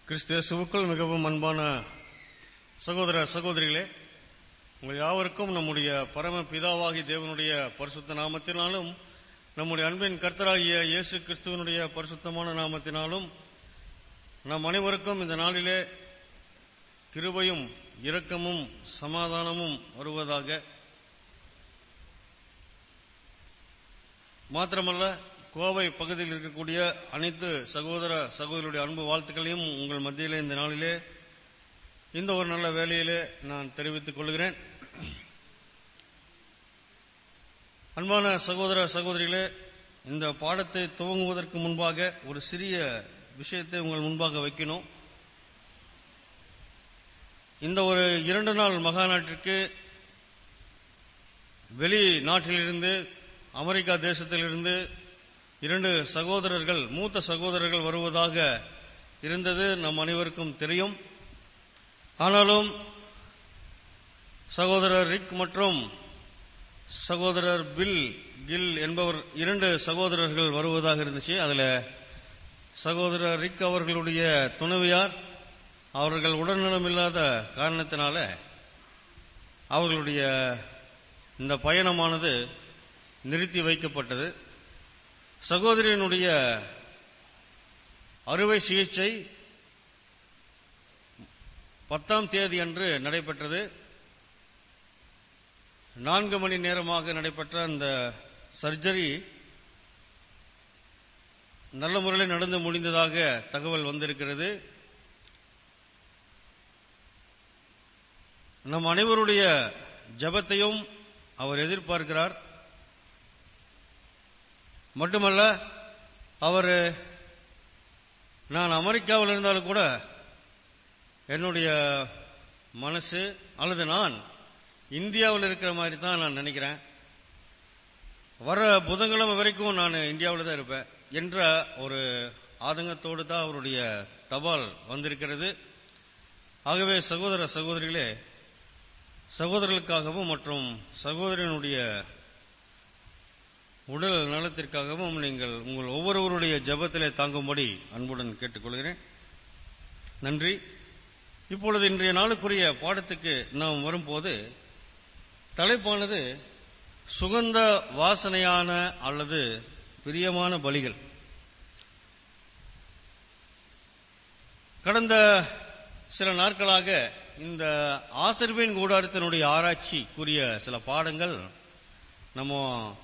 கிறிஸ்தியசுவுக்குள் மிகவும் அன்பான சகோதர சகோதரிகளே உங்கள் யாவருக்கும் நம்முடைய பரம பிதாவாகி தேவனுடைய பரிசுத்த நாமத்தினாலும் நம்முடைய அன்பின் கர்த்தராகிய இயேசு கிறிஸ்துவனுடைய பரிசுத்தமான நாமத்தினாலும் நம் அனைவருக்கும் இந்த நாளிலே கிருபையும் இரக்கமும் சமாதானமும் வருவதாக மாத்திரமல்ல கோவை பகுதியில் இருக்கக்கூடிய அனைத்து சகோதர சகோதரியுடைய அன்பு வாழ்த்துக்களையும் உங்கள் மத்தியிலே இந்த நாளிலே இந்த ஒரு நல்ல வேலையிலே நான் தெரிவித்துக் கொள்கிறேன் அன்பான சகோதர சகோதரிகளே இந்த பாடத்தை துவங்குவதற்கு முன்பாக ஒரு சிறிய விஷயத்தை உங்கள் முன்பாக வைக்கணும் இந்த ஒரு இரண்டு நாள் மகாநாட்டிற்கு வெளி நாட்டிலிருந்து அமெரிக்கா தேசத்திலிருந்து இரண்டு சகோதரர்கள் மூத்த சகோதரர்கள் வருவதாக இருந்தது நம் அனைவருக்கும் தெரியும் ஆனாலும் சகோதரர் ரிக் மற்றும் சகோதரர் பில் கில் என்பவர் இரண்டு சகோதரர்கள் வருவதாக இருந்துச்சு அதுல சகோதரர் ரிக் அவர்களுடைய துணைவியார் அவர்கள் உடல்நலம் இல்லாத காரணத்தினால அவர்களுடைய இந்த பயணமானது நிறுத்தி வைக்கப்பட்டது சகோதரியினுடைய அறுவை சிகிச்சை பத்தாம் தேதி அன்று நடைபெற்றது நான்கு மணி நேரமாக நடைபெற்ற அந்த சர்ஜரி நல்ல முறையில் நடந்து முடிந்ததாக தகவல் வந்திருக்கிறது நம் அனைவருடைய ஜபத்தையும் அவர் எதிர்பார்க்கிறார் மட்டுமல்ல அவர் நான் அமெரிக்காவில் இருந்தாலும் கூட என்னுடைய மனசு அல்லது நான் இந்தியாவில் இருக்கிற மாதிரி தான் நான் நினைக்கிறேன் வர புதன்கிழமை வரைக்கும் நான் இந்தியாவில் தான் இருப்பேன் என்ற ஒரு ஆதங்கத்தோடு தான் அவருடைய தபால் வந்திருக்கிறது ஆகவே சகோதர சகோதரிகளே சகோதரர்களுக்காகவும் மற்றும் சகோதரனுடைய உடல் நலத்திற்காகவும் நீங்கள் உங்கள் ஒவ்வொருவருடைய ஜபத்திலே தாங்கும்படி அன்புடன் கேட்டுக்கொள்கிறேன் நன்றி இப்பொழுது இன்றைய நாளுக்குரிய பாடத்துக்கு நாம் வரும்போது தலைப்பானது சுகந்த வாசனையான அல்லது பிரியமான பலிகள் கடந்த சில நாட்களாக இந்த ஆசிர்வின் கூடாரத்தினுடைய ஆராய்ச்சிக்குரிய சில பாடங்கள் நம்ம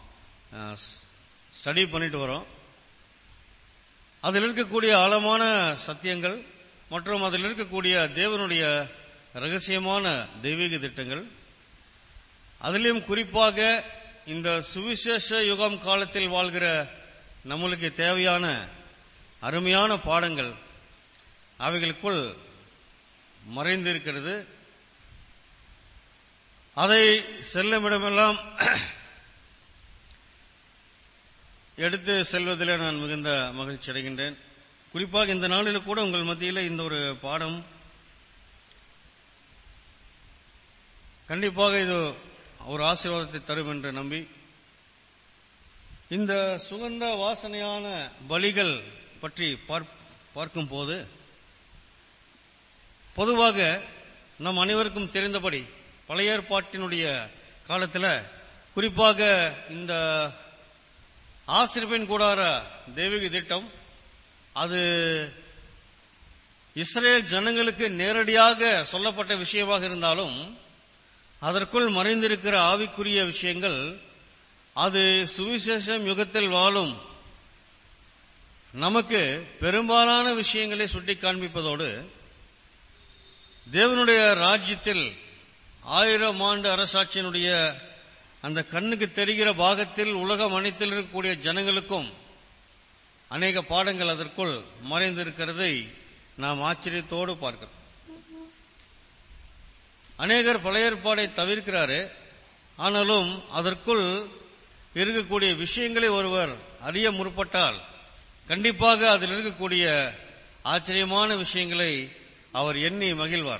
ஸ்டடி பண்ணிட்டு வரோம் அதில் இருக்கக்கூடிய ஆழமான சத்தியங்கள் மற்றும் அதில் இருக்கக்கூடிய தேவனுடைய ரகசியமான தெய்வீக திட்டங்கள் அதிலும் குறிப்பாக இந்த சுவிசேஷ யுகம் காலத்தில் வாழ்கிற நம்மளுக்கு தேவையான அருமையான பாடங்கள் அவைகளுக்குள் மறைந்திருக்கிறது அதை செல்லுமிடமெல்லாம் எடுத்து செல்வதில் நான் மிகுந்த மகிழ்ச்சி அடைகின்றேன் குறிப்பாக இந்த நாளில் கூட உங்கள் மத்தியில் இந்த ஒரு பாடம் கண்டிப்பாக இது ஒரு ஆசீர்வாதத்தை தரும் என்று நம்பி இந்த சுகந்த வாசனையான பலிகள் பற்றி பார்க்கும் போது பொதுவாக நம் அனைவருக்கும் தெரிந்தபடி பழைய ஏற்பாட்டினுடைய காலத்தில் குறிப்பாக இந்த ஆசிரியப்பின் கூடார தெய்வீக திட்டம் அது இஸ்ரேல் ஜனங்களுக்கு நேரடியாக சொல்லப்பட்ட விஷயமாக இருந்தாலும் அதற்குள் மறைந்திருக்கிற ஆவிக்குரிய விஷயங்கள் அது சுவிசேஷம் யுகத்தில் வாழும் நமக்கு பெரும்பாலான விஷயங்களை சுட்டி காண்பிப்பதோடு தேவனுடைய ராஜ்யத்தில் ஆயிரம் ஆண்டு அரசாட்சியினுடைய அந்த கண்ணுக்கு தெரிகிற பாகத்தில் உலகம் அனைத்தில் இருக்கக்கூடிய ஜனங்களுக்கும் அநேக பாடங்கள் அதற்குள் மறைந்திருக்கிறதை நாம் ஆச்சரியத்தோடு பார்க்கிறோம் அநேகர் பழைய ஏற்பாடை தவிர்க்கிறாரு ஆனாலும் அதற்குள் இருக்கக்கூடிய விஷயங்களை ஒருவர் அறிய முற்பட்டால் கண்டிப்பாக அதில் இருக்கக்கூடிய ஆச்சரியமான விஷயங்களை அவர் எண்ணி மகிழ்வார்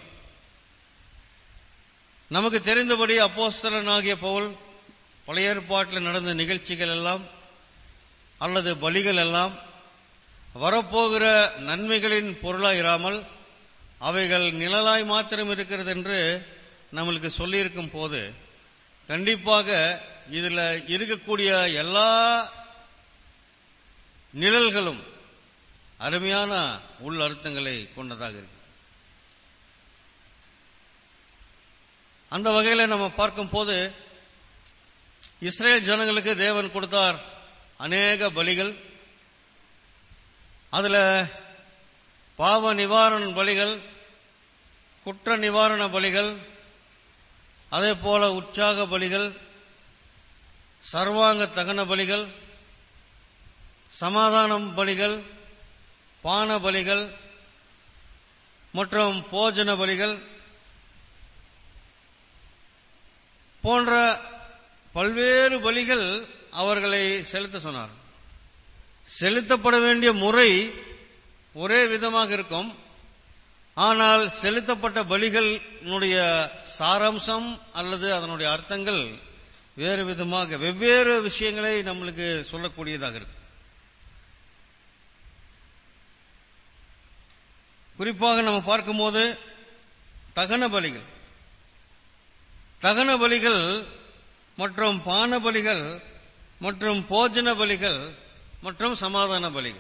நமக்கு தெரிந்தபடி அப்போஸ்தலனாகிய பவுல் பழைய ஏற்பாட்டில் நடந்த நிகழ்ச்சிகள் எல்லாம் அல்லது பலிகள் எல்லாம் வரப்போகிற நன்மைகளின் பொருளாயிராமல் அவைகள் நிழலாய் மாத்திரம் இருக்கிறது என்று நம்மளுக்கு சொல்லியிருக்கும் போது கண்டிப்பாக இதுல இருக்கக்கூடிய எல்லா நிழல்களும் அருமையான உள் அர்த்தங்களை கொண்டதாக இருக்கு அந்த வகையில நம்ம பார்க்கும் போது இஸ்ரேல் ஜனங்களுக்கு தேவன் கொடுத்தார் அநேக பலிகள் அதுல பாவ நிவாரண பலிகள் குற்ற நிவாரண பலிகள் அதே போல உற்சாக பலிகள் சர்வாங்க தகன பலிகள் சமாதானம் பலிகள் பான பலிகள் மற்றும் போஜன பலிகள் போன்ற பல்வேறு பலிகள் அவர்களை செலுத்த சொன்னார் செலுத்தப்பட வேண்டிய முறை ஒரே விதமாக இருக்கும் ஆனால் செலுத்தப்பட்ட பலிகளினுடைய சாராம்சம் அல்லது அதனுடைய அர்த்தங்கள் வேறு விதமாக வெவ்வேறு விஷயங்களை நம்மளுக்கு சொல்லக்கூடியதாக இருக்கும் குறிப்பாக நம்ம பார்க்கும்போது தகன பலிகள் தகன பலிகள் மற்றும் பான பலிகள் மற்றும் போஜன பலிகள் மற்றும் சமாதான பலிகள்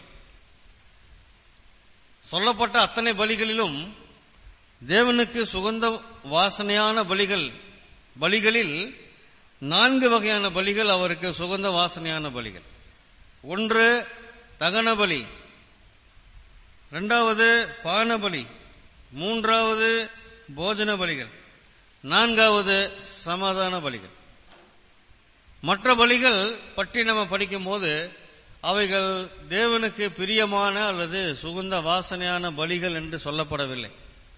சொல்லப்பட்ட அத்தனை பலிகளிலும் தேவனுக்கு சுகந்த வாசனையான பலிகள் பலிகளில் நான்கு வகையான பலிகள் அவருக்கு சுகந்த வாசனையான பலிகள் ஒன்று தகன பலி இரண்டாவது பான பலி மூன்றாவது போஜன பலிகள் நான்காவது சமாதான பலிகள் மற்ற பலிகள் பற்றி நம்ம படிக்கும்போது அவைகள் தேவனுக்கு பிரியமான அல்லது சுகுந்த வாசனையான பலிகள் என்று சொல்லப்படவில்லை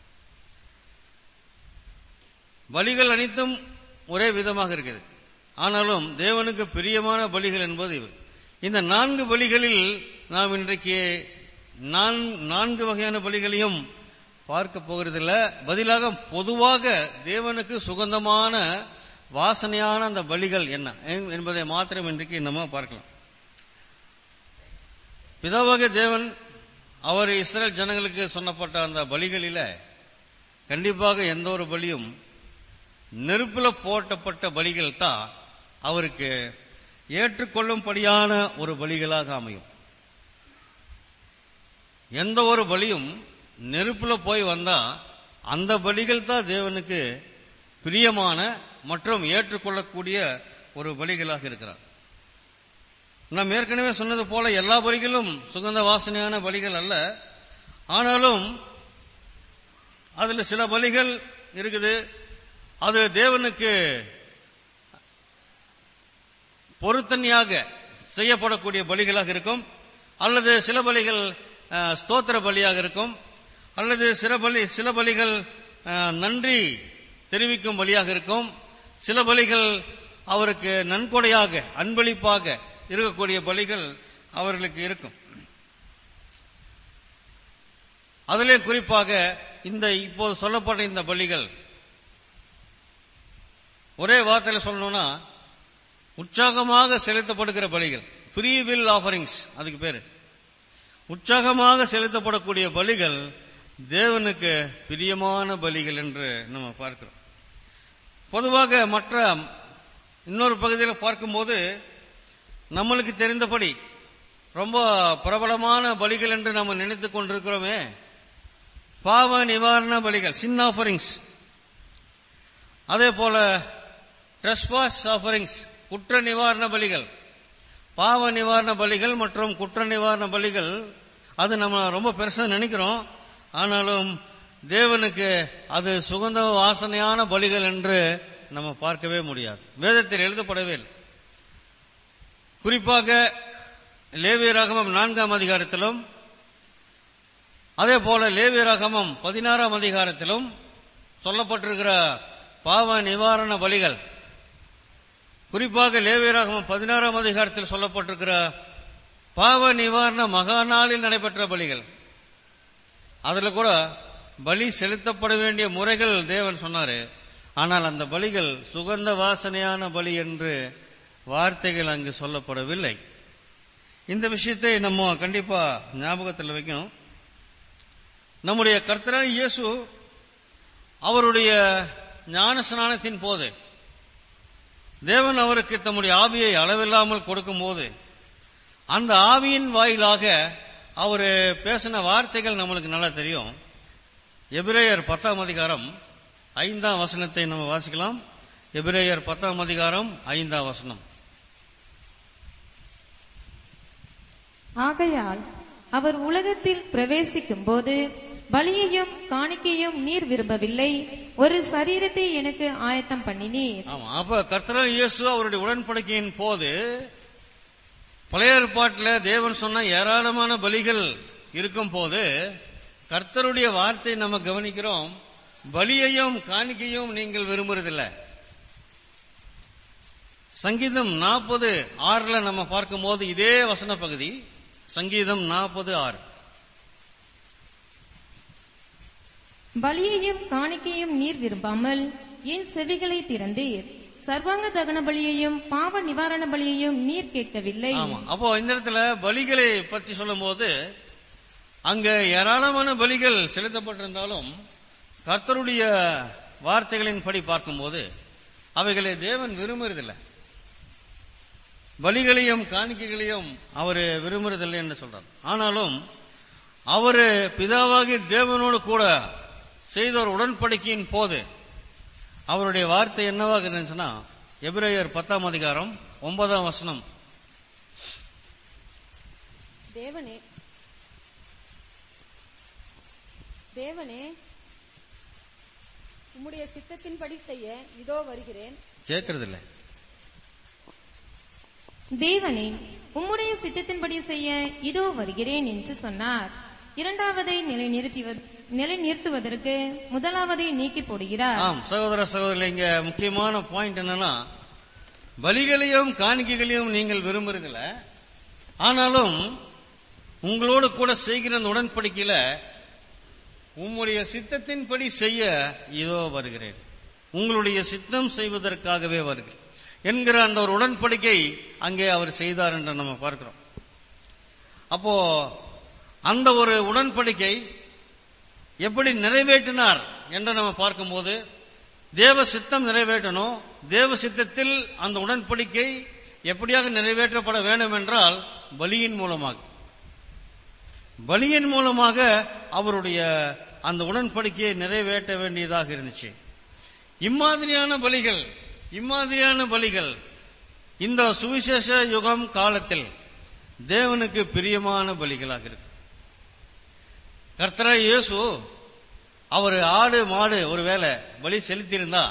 பலிகள் அனைத்தும் ஒரே விதமாக இருக்குது ஆனாலும் தேவனுக்கு பிரியமான பலிகள் என்பது இவை இந்த நான்கு பலிகளில் நாம் இன்றைக்கு நான்கு வகையான பலிகளையும் பார்க்க போகிறதில்ல பதிலாக பொதுவாக தேவனுக்கு சுகந்தமான வாசனையான அந்த பலிகள் என்ன என்பதை மாத்திரம் இன்றைக்கு நம்ம பார்க்கலாம் பிதாவாக தேவன் அவர் இஸ்ரேல் ஜனங்களுக்கு சொன்னப்பட்ட அந்த பலிகளில கண்டிப்பாக எந்த ஒரு பலியும் நெருப்புல போட்டப்பட்ட பலிகள் தான் அவருக்கு ஏற்றுக்கொள்ளும்படியான ஒரு பலிகளாக அமையும் எந்த ஒரு பலியும் நெருப்புல போய் வந்தா அந்த பலிகள் தான் தேவனுக்கு பிரியமான மற்றும் ஏற்றுக்கொள்ளக்கூடிய ஒரு பலிகளாக இருக்கிறார் நாம் ஏற்கனவே சொன்னது போல எல்லா பலிகளும் சுகந்த வாசனையான பலிகள் அல்ல ஆனாலும் அதுல சில பலிகள் இருக்குது அது தேவனுக்கு பொருத்தனையாக செய்யப்படக்கூடிய பலிகளாக இருக்கும் அல்லது சில பலிகள் ஸ்தோத்திர பலியாக இருக்கும் அல்லது சில பலி சில பலிகள் நன்றி தெரிவிக்கும் பலியாக இருக்கும் சில பலிகள் அவருக்கு நன்கொடையாக அன்பளிப்பாக இருக்கக்கூடிய பலிகள் அவர்களுக்கு இருக்கும் அதிலே குறிப்பாக இந்த இப்போது சொல்லப்பட்ட இந்த பலிகள் ஒரே வார்த்தையில சொல்லணும்னா உற்சாகமாக செலுத்தப்படுகிற பலிகள் ஃப்ரீ வில் ஆஃபரிங்ஸ் அதுக்கு பேரு உற்சாகமாக செலுத்தப்படக்கூடிய பலிகள் தேவனுக்கு பிரியமான பலிகள் என்று நம்ம பார்க்கிறோம் பொதுவாக மற்ற இன்னொரு பகுதியில் பார்க்கும்போது நம்மளுக்கு தெரிந்தபடி ரொம்ப பிரபலமான பலிகள் என்று நம்ம நினைத்துக் கொண்டிருக்கிறோமே பாவ நிவாரண பலிகள் சின் ஆஃபரிங்ஸ் அதே போல ட்ரெஸ்பாஸ் ஆஃபரிங்ஸ் குற்ற நிவாரண பலிகள் பாவ நிவாரண பலிகள் மற்றும் குற்ற நிவாரண பலிகள் அது நம்ம ரொம்ப பெருசா நினைக்கிறோம் ஆனாலும் தேவனுக்கு அது சுகந்த வாசனையான பலிகள் என்று நம்ம பார்க்கவே முடியாது வேதத்தில் எழுதப்படவே இல்லை குறிப்பாக லேவிய ராகமம் நான்காம் அதிகாரத்திலும் அதே போல லேவிய ராகமம் பதினாறாம் அதிகாரத்திலும் சொல்லப்பட்டிருக்கிற பாவ நிவாரண பலிகள் குறிப்பாக லேவிய ராகமம் பதினாறாம் அதிகாரத்தில் சொல்லப்பட்டிருக்கிற பாவ நிவாரண மகா நாளில் நடைபெற்ற பலிகள் அதுல கூட பலி செலுத்தப்பட வேண்டிய முறைகள் தேவன் சொன்னாரு ஆனால் அந்த பலிகள் சுகந்த வாசனையான பலி என்று வார்த்தைகள் அங்கு சொல்லப்படவில்லை இந்த விஷயத்தை நம்ம கண்டிப்பா ஞாபகத்தில் வைக்கணும் நம்முடைய கர்த்தரான இயேசு அவருடைய ஞான ஸ்நானத்தின் போது தேவன் அவருக்கு தம்முடைய ஆவியை அளவில்லாமல் கொடுக்கும்போது அந்த ஆவியின் வாயிலாக அவர் பேசின வார்த்தைகள் நம்மளுக்கு நல்லா தெரியும் எபிரேயர் பத்தாம் அதிகாரம் ஐந்தாம் வசனத்தை நம்ம வாசிக்கலாம் எபிரேயர் பத்தாம் அதிகாரம் ஐந்தாம் வசனம் ஆகையால் அவர் உலகத்தில் பிரவேசிக்கும் போது பலியையும் காணிக்கையும் நீர் விரும்பவில்லை ஒரு சரீரத்தை எனக்கு ஆயத்தம் பண்ணினீர் ஆமா அப்ப கர்த்தரா இயேசு அவருடைய உடன்படிக்கையின் போது பழைய ஏற்பாட்டில் தேவன் சொன்ன ஏராளமான பலிகள் இருக்கும் போது கர்த்தருடைய வார்த்தை நம்ம கவனிக்கிறோம் பலியையும் காணிக்கையும் நீங்கள் விரும்புறதில்லை சங்கீதம் நாற்பது ஆறுல நம்ம பார்க்கும்போது இதே வசன பகுதி சங்கீதம் நாற்பது ஆறு பலியையும் காணிக்கையும் நீர் விரும்பாமல் என் செவிகளை திறந்தீர் சர்வாங்க தகன பலியையும் பாவ நிவாரண பலியையும் நீர் கேட்கவில்லை ஆமா அப்போ இந்த இடத்துல பலிகளை பற்றி சொல்லும்போது அங்க ஏராளமான பலிகள் செலுத்தப்பட்டிருந்தாலும் கர்த்தருடைய வார்த்தைகளின்படி பார்க்கும்போது அவைகளை தேவன் விரும்புறதில்லை பலிகளையும் காணிக்கைகளையும் அவர் விரும்புறதில்லை என்று சொல்றார் ஆனாலும் அவர் பிதாவாகி தேவனோடு கூட செய்த ஒரு உடன்படிக்கையின் போது அவருடைய வார்த்தை என்னவாக இருந்துச்சுன்னா எபிரேயர் பத்தாம் அதிகாரம் ஒன்பதாம் வசனம் தேவனே தேவனே உம்முடைய சித்தத்தின்படி செய்ய இதோ வருகிறேன் கேட்கறதில்லை தேவனே உம்முடைய சித்தத்தின்படி செய்ய இதோ வருகிறேன் என்று சொன்னார் இரண்டாவதை நிலைநிறுத்துவ- நிலைநிறுத்துவதற்கு முதலாவதை நீக்கி போடுகிறார் ஆம் சகோதர சகோதரி இங்க முக்கியமான பாயிண்ட் என்னன்னா பலிகளையும் காணிக்கைகளையும் நீங்கள் விரும்புறதில்ல ஆனாலும் உங்களோடு கூட செய்கிற அந்த உடன்படிக்கையில உம்முடைய சித்தத்தின்படி செய்ய இதோ வருகிறேன் உங்களுடைய சித்தம் செய்வதற்காகவே வருகிறேன் என்கிற அந்த ஒரு உடன்படிக்கை அங்கே அவர் செய்தார் என்று நம்ம பார்க்கிறோம் அப்போ அந்த ஒரு உடன்படிக்கை எப்படி நிறைவேற்றினார் என்று நம்ம பார்க்கும்போது தேவ சித்தம் நிறைவேற்றணும் தேவ சித்தத்தில் அந்த உடன்படிக்கை எப்படியாக நிறைவேற்றப்பட வேண்டும் என்றால் பலியின் மூலமாக பலியின் மூலமாக அவருடைய அந்த உடன்படிக்கையை நிறைவேற்ற வேண்டியதாக இருந்துச்சு இம்மாதிரியான பலிகள் இம்மாதிரியான பலிகள் இந்த சுவிசேஷ யுகம் காலத்தில் தேவனுக்கு பிரியமான பலிகளாக இருக்கு கர்த்தரா இயேசு அவர் ஆடு மாடு ஒருவேளை பலி செலுத்தியிருந்தா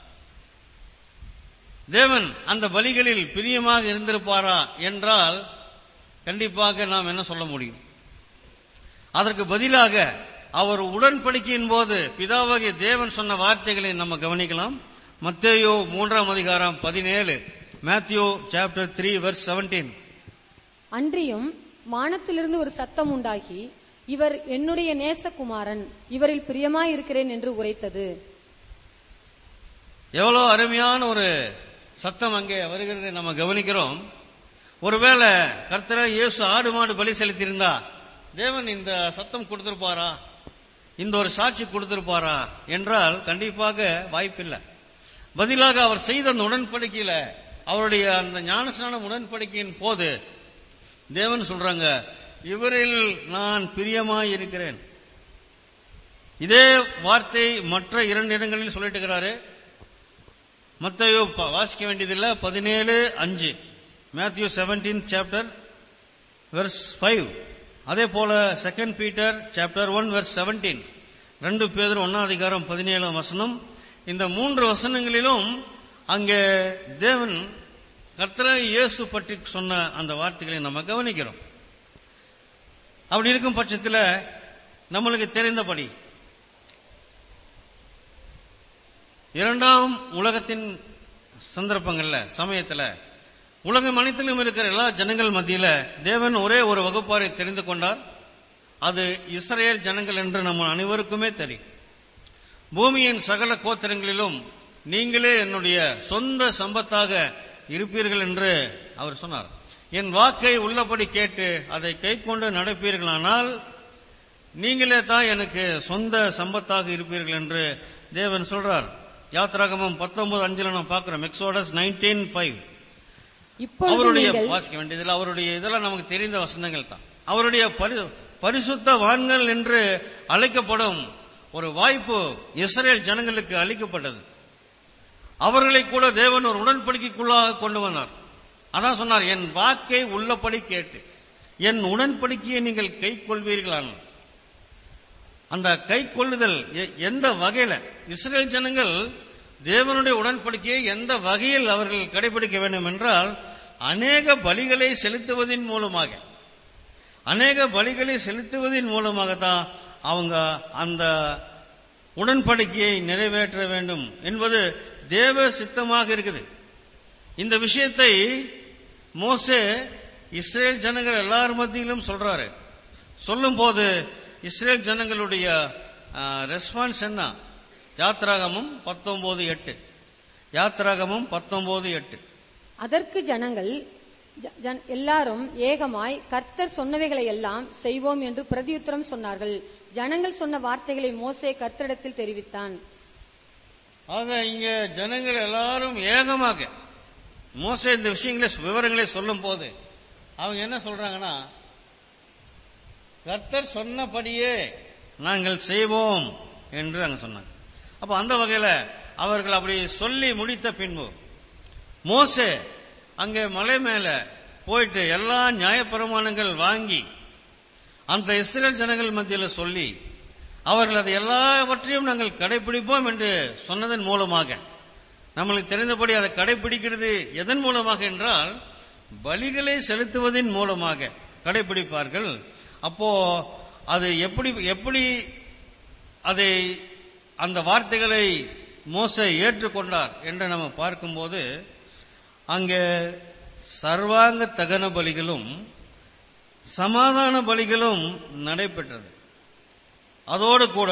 தேவன் அந்த பலிகளில் பிரியமாக இருந்திருப்பாரா என்றால் கண்டிப்பாக நாம் என்ன சொல்ல முடியும் அதற்கு பதிலாக அவர் உடன்படிக்கையின் போது பிதாவாகிய தேவன் சொன்ன வார்த்தைகளை நம்ம கவனிக்கலாம் மத்தேயோ மூன்றாம் அதிகாரம் பதினேழு Matthew chapter three verse seventeen அன்றியும் வானத்திலிருந்து ஒரு சத்தம் உண்டாகி இவர் என்னுடைய நேசகுமாரன் இவரில் பிரியமாயிருக்கிறேன் என்று உரைத்தது எவ்வளவு அருமையான ஒரு சத்தம் அங்கே வருகிறதை நம்ம கவனிக்கிறோம் ஒருவேளை கர்த்தர இயேசு ஆடு மாடு பலி செலுத்தியிருந்தா தேவன் இந்த சத்தம் கொடுத்திருப்பாரா இந்த ஒரு சாட்சி கொடுத்திருப்பாரா என்றால் கண்டிப்பாக வாய்ப்பில்லை பதிலாக அவர் செய்த அந்த உடன்படிக்கையில அவருடைய அந்த ஞானஸ்நானம் உடன்படிக்கையின் போது தேவன் சொல்றாங்க இவரில் நான் பிரியமாய் இருக்கிறேன் இதே வார்த்தை மற்ற இரண்டு இடங்களில் சொல்லிட்டு இருக்கிறாரு மத்தையோ ப- வாசிக்க வேண்டியதில்லை பதினேழு அஞ்சு Matthew seventeen chapter verse five அதே போல second Peter chapter one verse seventeen ரெண்டு பேர் ஒன்னாம் அதிகாரம் பதினேழாம் வசனம் இந்த மூன்று வசனங்களிலும் அங்கே தேவன் கர்த்தர இயேசு பற்றி சொன்ன அந்த வார்த்தைகளை நம்ம கவனிக்கிறோம் அப்படி இருக்கும் பட்சத்தில் நம்மளுக்கு தெரிந்தபடி இரண்டாம் உலகத்தின் சந்தர்ப்பங்கள்ல சமயத்துல உலகம் அனைத்திலும் இருக்கிற எல்லா ஜனங்கள் மத்தியில தேவன் ஒரே ஒரு வகுப்பாரை தெரிந்து கொண்டார் அது இஸ்ரேல் ஜனங்கள் என்று நம்ம அனைவருக்குமே தெரியும் பூமியின் சகல கோத்திரங்களிலும் நீங்களே என்னுடைய சொந்த சம்பத்தாக இருப்பீர்கள் என்று அவர் சொன்னார் என் வாக்கை உள்ளபடி கேட்டு அதை கைக்கொண்டு நடப்பீர்களானால் நீங்களே தான் எனக்கு சொந்த சம்பத்தாக இருப்பீர்கள் என்று தேவன் சொல்றார் யாத்ராகமம் பத்தொன்பது அஞ்சுல நம்ம பார்க்கிறோம் எக்ஸோடஸ் நைன்டீன் ஃபைவ் இப்பொழுது அவருடைய நீங்கள் வாசிக்க வேண்டியதில் அவருடைய இதெல்லாம் நமக்கு தெரிந்த வசனங்கள் தான் அவருடைய பரி- பரிசுத்த வான்கள் என்று அழைக்கப்படும் ஒரு வாய்ப்பு இஸ்ரேல் ஜனங்களுக்கு அளிக்கப்பட்டது அவர்களை கூட தேவன் ஒரு உடன்படிக்கைக்குள்ளாக கொண்டு வந்தார் அதான் சொன்னார் என் வாக்கை உள்ளபடி கேட்டு என் உடன்படிக்கையை நீங்கள் கை கொள்வீர்களான் அந்த கை கொள்ளுதல் எ- எந்த வகையில இஸ்ரேல் ஜனங்கள் தேவனுடைய உடன்படிக்கையை எந்த வகையில் அவர்கள் கடைபிடிக்க வேண்டும் என்றால் அநேக பலிகளை செலுத்துவதின் மூலமாக அநேக பலிகளை செலுத்துவதன் மூலமாக தான் அவங்க அந்த உடன்படிக்கையை நிறைவேற்ற வேண்டும் என்பது தேவ சித்தமாக இருக்குது இந்த விஷயத்தை மோசே இஸ்ரேல் ஜனங்கள் எல்லார் மத்தியிலும் சொல்றாரு சொல்லும்போது இஸ்ரேல் ஜனங்களுடைய ரெஸ்பான்ஸ் என்ன யாத்ராகமும் பத்தொன்பது எட்டு யாத்ராகமும் பத்தொன்பது எட்டு அதற்கு ஜனங்கள் ஜ- ஜன்- எல்லாரும் ஏகமாய் கர்த்தர் சொன்னவைகளை எல்லாம் செய்வோம் என்று பிரதியுத்தரம் சொன்னார்கள் ஜனங்கள் சொன்ன வார்த்தைகளை மோசே கர்த்தரிடத்தில் தெரிவித்தான் ஆக இங்க ஜனங்கள் எல்லாரும் ஏகமாக மோசே இந்த விஷயங்களை விவரங்களை சொல்லும் போது அவங்க என்ன சொல்றாங்கன்னா கர்த்தர் சொன்னபடியே நாங்கள் செய்வோம் என்று அங்க சொன்னாங்க அப்ப அந்த வகையில அவர்கள் அப்படி சொல்லி முடித்த பின்பு மோசே அங்கே மலை மேல போயிட்டு எல்லா நியாயப்பிரமாணங்கள் வாங்கி அந்த இஸ்ரேல் ஜனங்கள் மத்தியில் சொல்லி அவர்கள் அதை எல்லாவற்றையும் நாங்கள் கடைபிடிப்போம் என்று சொன்னதன் மூலமாக நம்மளுக்கு தெரிந்தபடி அதை கடைபிடிக்கிறது எதன் மூலமாக என்றால் பலிகளை செலுத்துவதன் மூலமாக கடைபிடிப்பார்கள் அப்போ அது எப்படி எப்படி அதை அந்த வார்த்தைகளை மோசே ஏற்றுக்கொண்டார் என்று நம்ம பார்க்கும்போது அங்கே சர்வாங்க தகன பலிகளும் சமாதான பலிகளும் நடைபெற்றது அதோடு கூட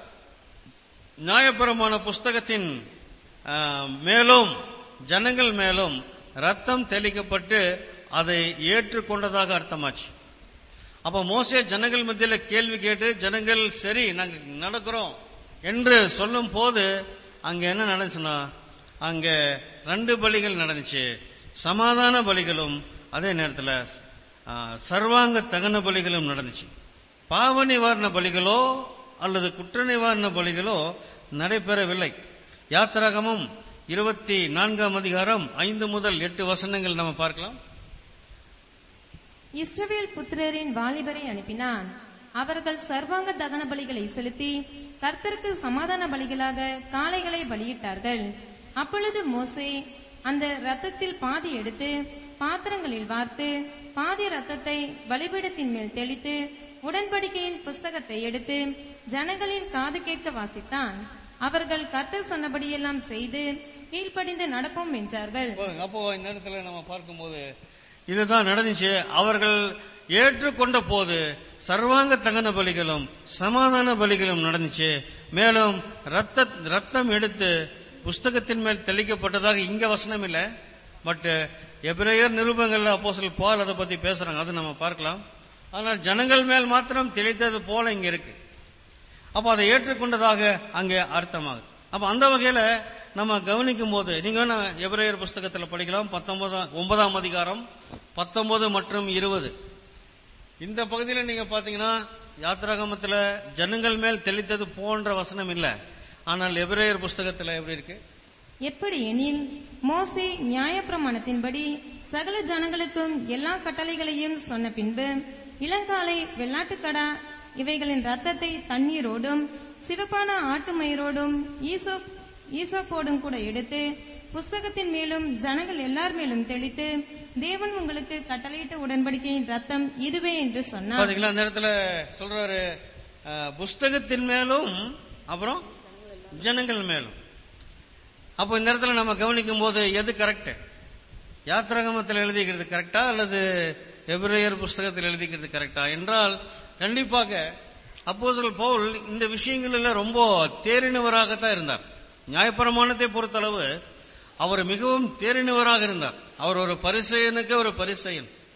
நியாயப்பிரமாண புஸ்தகத்தின் ஆ, மேலும் ஜனங்கள் மேலும் ரத்தம் தெளிக்கப்பட்டு அதை ஏற்றுக்கொண்டதாக அர்த்தமாச்சு அப்ப மோசே ஜனங்கள் மத்தியில் கேள்வி கேட்டு ஜனங்கள் சரி நாங்க நடக்கிறோம் என்று சொல்லும் போது அங்க என்ன நடந்துச்சுன்னா அங்க ரெண்டு பலிகள் நடந்துச்சு சமாதான பலிகளும் அதே நேரத்தில் ஆ, சர்வாங்க தகன பலிகளும் நடந்துச்சு பாவ நிவாரண பலிகளோ அல்லது குற்ற நிவாரண பலிகளோ நடைபெறவில்லை யாத்திராகமும் இருபத்தி நான்காம் அதிகாரம் ஐந்து முதல் எட்டு வசனங்கள் நம்ம பார்க்கலாம் இஸ்ரவேல் புத்திரரின் வாலிபரை அனுப்பினான் அவர்கள் சர்வாங்க தகன பலிகளை செலுத்தி கர்த்தருக்கு சமாதான பலிகளாக காளைகளை பலியிட்டார்கள் அப்பொழுது மோசே அந்த ரத்தத்தில் பாதி எடுத்து பாத்திரங்களில் வார்த்து பாதி ரத்தத்தை பலிபீடத்தின் மேல் தெளித்து உடன்படிக்கையின் புஸ்தகத்தை எடுத்து ஜனங்களின் காது கேட்க வாசித்தான் அவர்கள் கர்த்தர் சொன்னபடியெல்லாம் செய்து கீழ்ப்படிந்து நடப்போம் என்றார்கள் போதுங்க. அப்போ இந்த இடத்துல நம்ம பார்க்கும்போது இதுதான் நடந்துச்சு அவர்கள் ஏற்றுக்கொண்ட போது சர்வாங்க தகன பலிகளும் சமாதான பலிகளும் நடந்துச்சு மேலும் ரத்த ரத்தம் எடுத்து புஸ்தகத்தின் மேல் தெளிக்கப்பட்டதாக இங்க வசனம் இல்ல பட் எபிரேயர் நிருபங்கள்ல அப்போஸ்தலர் பால் அதை பத்தி பேசுறாங்க அது நம்ம பார்க்கலாம் ஆனால் ஜனங்கள் மேல் மாத்திரம் தெளித்தது போல இங்க இருக்கு அப்ப அதை ஏற்றுக்கொண்டதாக அங்கே அர்த்தமாகுது அப்ப அந்த வகையில நம்ம கவனிக்கும் போது நீங்க வேணா எபிரேயர் புஸ்தகத்துல படிக்கலாம் பத்தொன்பதாம் ஒன்பதாம் அதிகாரம் பத்தொன்பது மற்றும் இருபது இந்த பகுதியில நீங்க பாத்தீங்கன்னா யாத்திராகமத்துல ஜனங்கள் மேல் தெளித்தது போன்ற வசனம் இல்ல ஆனால் எபிரேயர் புஸ்தகத்துல எப்படி இருக்கு எப்படி எனில் மோசே நியாயப்பிரமாணத்தின்படி சகல ஜனங்களுக்கும் எல்லா கட்டளைகளையும் சொன்ன பின்பு இளங்காலை வெள்ளாட்டுக்கடா இவைகளின் ரத்தத்தை தண்ணீரோடும் சிவப்பான ஆட்டு மயிரோடும் ஈசோப் ஈசோப்போடும் கூட எடுத்து புஸ்தகத்தின் மேலும் ஜனங்கள் எல்லார் மேலும் தெளித்து தேவன் உங்களுக்கு கட்டளையிட்ட உடன்படிக்கையின் ரத்தம் இதுவே என்று சொன்னார் பாத்தீங்களா அந்த இடத்துல சொல்றாரு அஹ், புஸ்தகத்தின் மேலும் அப்புறம் ஜனங்கள் மேலும் அப்போ இந்த இடத்துல நம்ம கவனிக்கும் போது எது கரெக்ட் யாத்திராகமத்தில் எழுதிக்கிறது கரெக்டா அல்லது எபிரேயர் புஸ்தகத்தில் எழுதிக்கிறது கரெக்டா என்றால் கண்டிப்பாக அப்போஸ்தலர் பவுல் இந்த விஷயங்களில் ரொம்ப தேறினவராகத்தான் இருந்தார் நியாயப்பிரமாணத்தை பொறுத்தளவு அவர் மிகவும் தேறினவராக இருந்தார் அவர் ஒரு பரிசெயனுக்கு ஒரு பரிசெயன்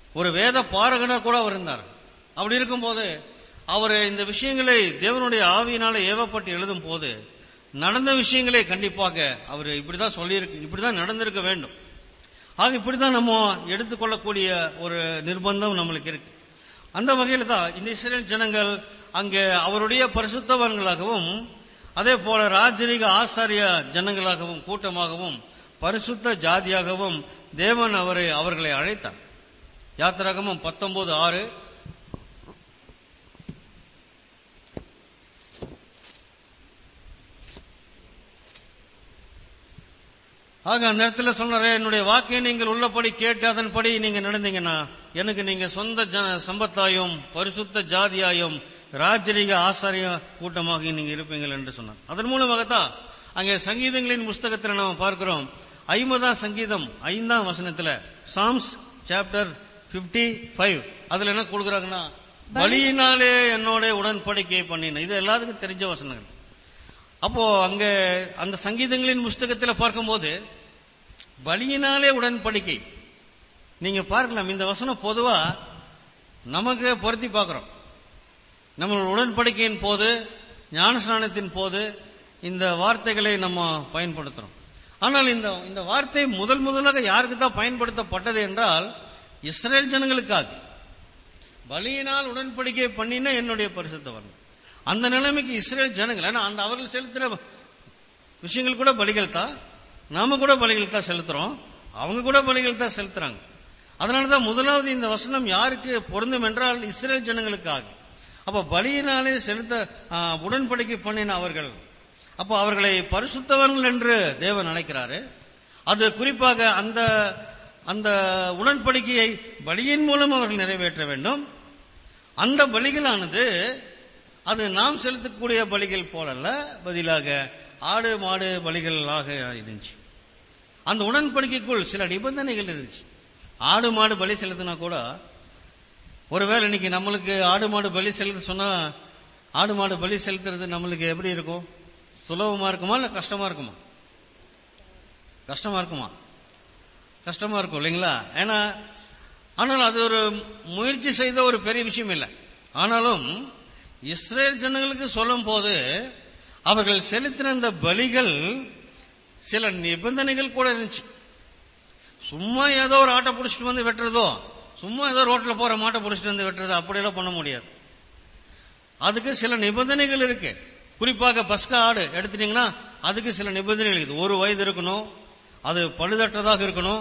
ஒரு வேத பாரகனா கூட அவர் இருந்தார் அப்படி இருக்கும்போது அவர் இந்த விஷயங்களை தேவனுடைய ஆவியினால ஏவப்பட்டு எழுதும் போது நடந்த விஷயங்களே கண்டிப்பாக அவர் இப்படிதான் சொல்லியிருக்கு இப்படிதான் நடந்திருக்க வேண்டும் ஆக இப்படிதான் நம்ம எடுத்துக்கொள்ளக்கூடிய ஒரு நிர்பந்தம் நம்மளுக்கு இருக்கு அந்த வகையில் தான் இந்த இஸ்ரேல் ஜனங்கள் அங்கே அவருடைய பரிசுத்தவான்களாகவும் அதே போல ராஜரீக ஆசாரிய ஜனங்களாகவும் கூட்டமாகவும் பரிசுத்த ஜாதியாகவும் தேவன் அவரை அவர்களை அழைத்தார் யாத்திராகமும் பத்தொன்பது ஆறு ஆக அந்த இடத்துல சொன்னாரே என்னுடைய வாக்கை நீங்கள் உள்ளபடி கேட்டு அதன்படி நீங்க நடந்தீங்கன்னா எனக்கு நீங்க சொந்த ஜன- சம்பத்தாயும் பரிசுத்த ஜாதியாயும் ராஜரீக ஆசாரிய கூட்டமாக நீங்க இருப்பீங்கள் என்று சொன்னார் அதன் மூலமாகத்தான் அங்கே சங்கீதங்களின் புஸ்தகத்தில் நாம் பார்க்கிறோம் ஐம்பதாம் சங்கீதம் ஐந்தாம் வசனத்துல சாம்ஸ் சாப்டர் 55 ஃபைவ் அதுல என்ன கொடுக்குறாங்கன்னா பலியினாலே என்னோட உடன்படிக்கை பண்ணின இது எல்லாத்துக்கும் தெரிஞ்ச வசனங்கள் அப்போ அங்க அந்த சங்கீதங்களின் புஸ்தகத்தில் பார்க்கும்போது பலியினாலே உடன்படிக்கை நீங்க பார்க்கலாம் இந்த வசனம் பொதுவா நமக்கு பொருத்தி பார்க்கிறோம் நம்ம உடன்படிக்கையின் போது ஞானஸ்நானத்தின் போது இந்த வார்த்தைகளை நம்ம பயன்படுத்துறோம் ஆனால் இந்த இந்த வார்த்தை முதல் முதலாக யாருக்கு தான் பயன்படுத்தப்பட்டது என்றால் இஸ்ரேல் ஜனங்களுக்காக பலியினால் உடன்படிக்கை பண்ணின என்னுடைய பரிசுத்தவன் அந்த நிலைமைக்கு இஸ்ரேல் ஜனங்கள் ஏன்னா அந்த அவர்கள் செலுத்துற விஷயங்கள் கூட பலிகள் தான் நாம கூட பலிகள் தான் செலுத்துறோம் அவங்க கூட பலிகள் தான் செலுத்துறாங்க அதனாலதான் முதலாவது இந்த வசனம் யாருக்கு பொருந்தும் என்றால் இஸ்ரேல் ஜனங்களுக்காக அப்ப பலியினாலே செலுத்த ஆ, உடன்படிக்கை பண்ணின அவர்கள் அப்போ அவர்களை பரிசுத்தவர்கள் என்று தேவன் அழைக்கிறாரு அது குறிப்பாக அந்த அந்த உடன்படிக்கையை பலியின் மூலம் அவர்கள் நிறைவேற்ற வேண்டும் அந்த பலிகளானது அது நாம் செலுத்தக்கூடிய பலிகள் போலல்ல பதிலாக ஆடு மாடு பலிகளாக இருந்துச்சு அந்த உடன்படிக்கைக்குள் சில நிபந்தனைகள் இருந்துச்சு ஆடு மாடு பலி செலுத்தினா கூட ஒருவேளை இன்னைக்கு நம்மளுக்கு ஆடு மாடு பலி செலுத்த சொன்னா ஆடு மாடு பலி செலுத்துறது நம்மளுக்கு எப்படி இருக்கும் சுலபமா இருக்குமா இல்ல கஷ்டமா இருக்குமா கஷ்டமா இருக்குமா கஷ்டமா இருக்கும் இல்லைங்களா ஏன்னா ஆனால் அது ஒரு முயற்சி செய்த ஒரு பெரிய விஷயம் இல்லை ஆனாலும் இஸ்ரேல் ஜனங்களுக்கு சொல்லும் போது அவர்கள் செலுத்தின இந்த பலிகள் சில நிபந்தனைகள் கூட இருந்துச்சு சும்மா ஏதோ ஒரு ஆட்டை பிடிச்சிட்டு வந்து வெட்டுறதோ சும்மா ஏதோ ரோட்ல போற மாட்டை பிடிச்சிட்டு வந்து வெட்டுறதோ அப்படியெல்லாம் பண்ண முடியாது அதுக்கு சில நிபந்தனைகள் இருக்கு குறிப்பாக பஸ்கா ஆடு எடுத்துட்டீங்கன்னா அதுக்கு சில நிபந்தனைகள் இருக்குது ஒரு வயது இருக்கணும் அது பழுதற்றதாக இருக்கணும்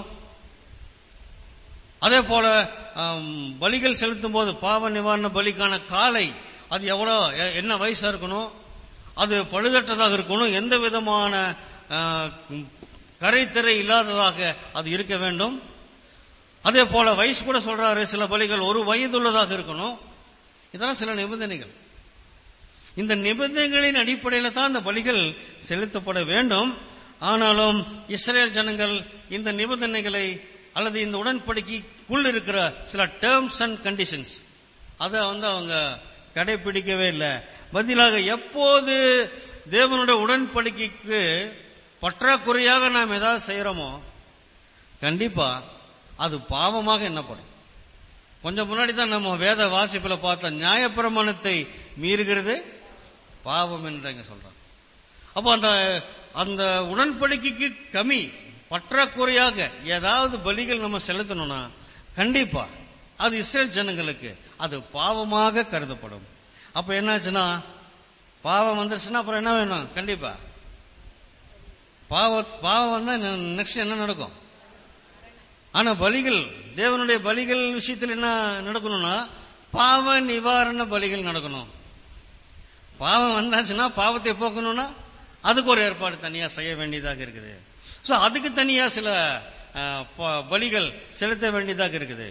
அதே போல ஆம், பலிகள் செலுத்தும் போது பாவ நிவாரண பலிக்கான காலை அது எவ்வளோ எ- என்ன வயசா இருக்கணும் அது பழுதற்றதாக இருக்கணும் எந்த விதமான ஆ, கரைத்திரை இல்லாததாக அது இருக்க வேண்டும் அதே போல வயசு கூட சொல்றாரு சில பலிகள் ஒரு வயதுள்ளதாக இருக்கணும் இதெல்லாம் சில நிபந்தனைகள் இந்த நிபந்தனைகளின் அடிப்படையில் தான் இந்த பலிகள் செலுத்தப்பட வேண்டும் ஆனாலும் இஸ்ரேல் ஜனங்கள் இந்த நிபந்தனைகளை அல்லது இந்த உடன்படிக்கைக்குள் இருக்கிற சில டேர்ம்ஸ் அண்ட் கண்டிஷன்ஸ் அதை வந்து அவங்க கடைபிடிக்கவே இல்லை பதிலாக எப்போது தேவனுடைய உடன்படிக்கைக்கு பற்றாக்குறையாக நாம் ஏதாவது செய்யறோமோ கண்டிப்பா அது பாவமாக எண்ணப்படும் கொஞ்சம் முன்னாடி தான் நம்ம வேத வாசிப்புல பார்த்த நியாயப்பிரமாணத்தை மீறுகிறது பாவம் என்று இங்க சொல்றாங்க அப்போ அந்த அந்த உடன்படிக்கைக்கு கம்மி பற்றாக்குறையாக ஏதாவது பலிகள் நம்ம செலுத்தணும்னா கண்டிப்பா அது இஸ்ரேல் ஜனங்களுக்கு அது பாவமாக கருதப்படும் அப்ப என்னாச்சுன்னா பாவம் வந்துருச்சுன்னா அப்புறம் என்ன வேணும் கண்டிப்பா பாவ பாவம் வந்தா நெக்ஸ்ட் என்ன நடக்கும் ஆனா பலிகள் தேவனுடைய பலிகள் விஷயத்தில் என்ன நடக்கணும்னா பாவ நிவாரண பலிகள் நடக்கணும் பாவம் வந்தாச்சுன்னா பாவத்தை போக்கணும்னா அதுக்கு ஒரு ஏற்பாடு தனியா செய்ய வேண்டியதாக இருக்குது சோ அதுக்கு தனியா சில அஹ், ப- பலிகள் செலுத்த வேண்டியதாக இருக்குது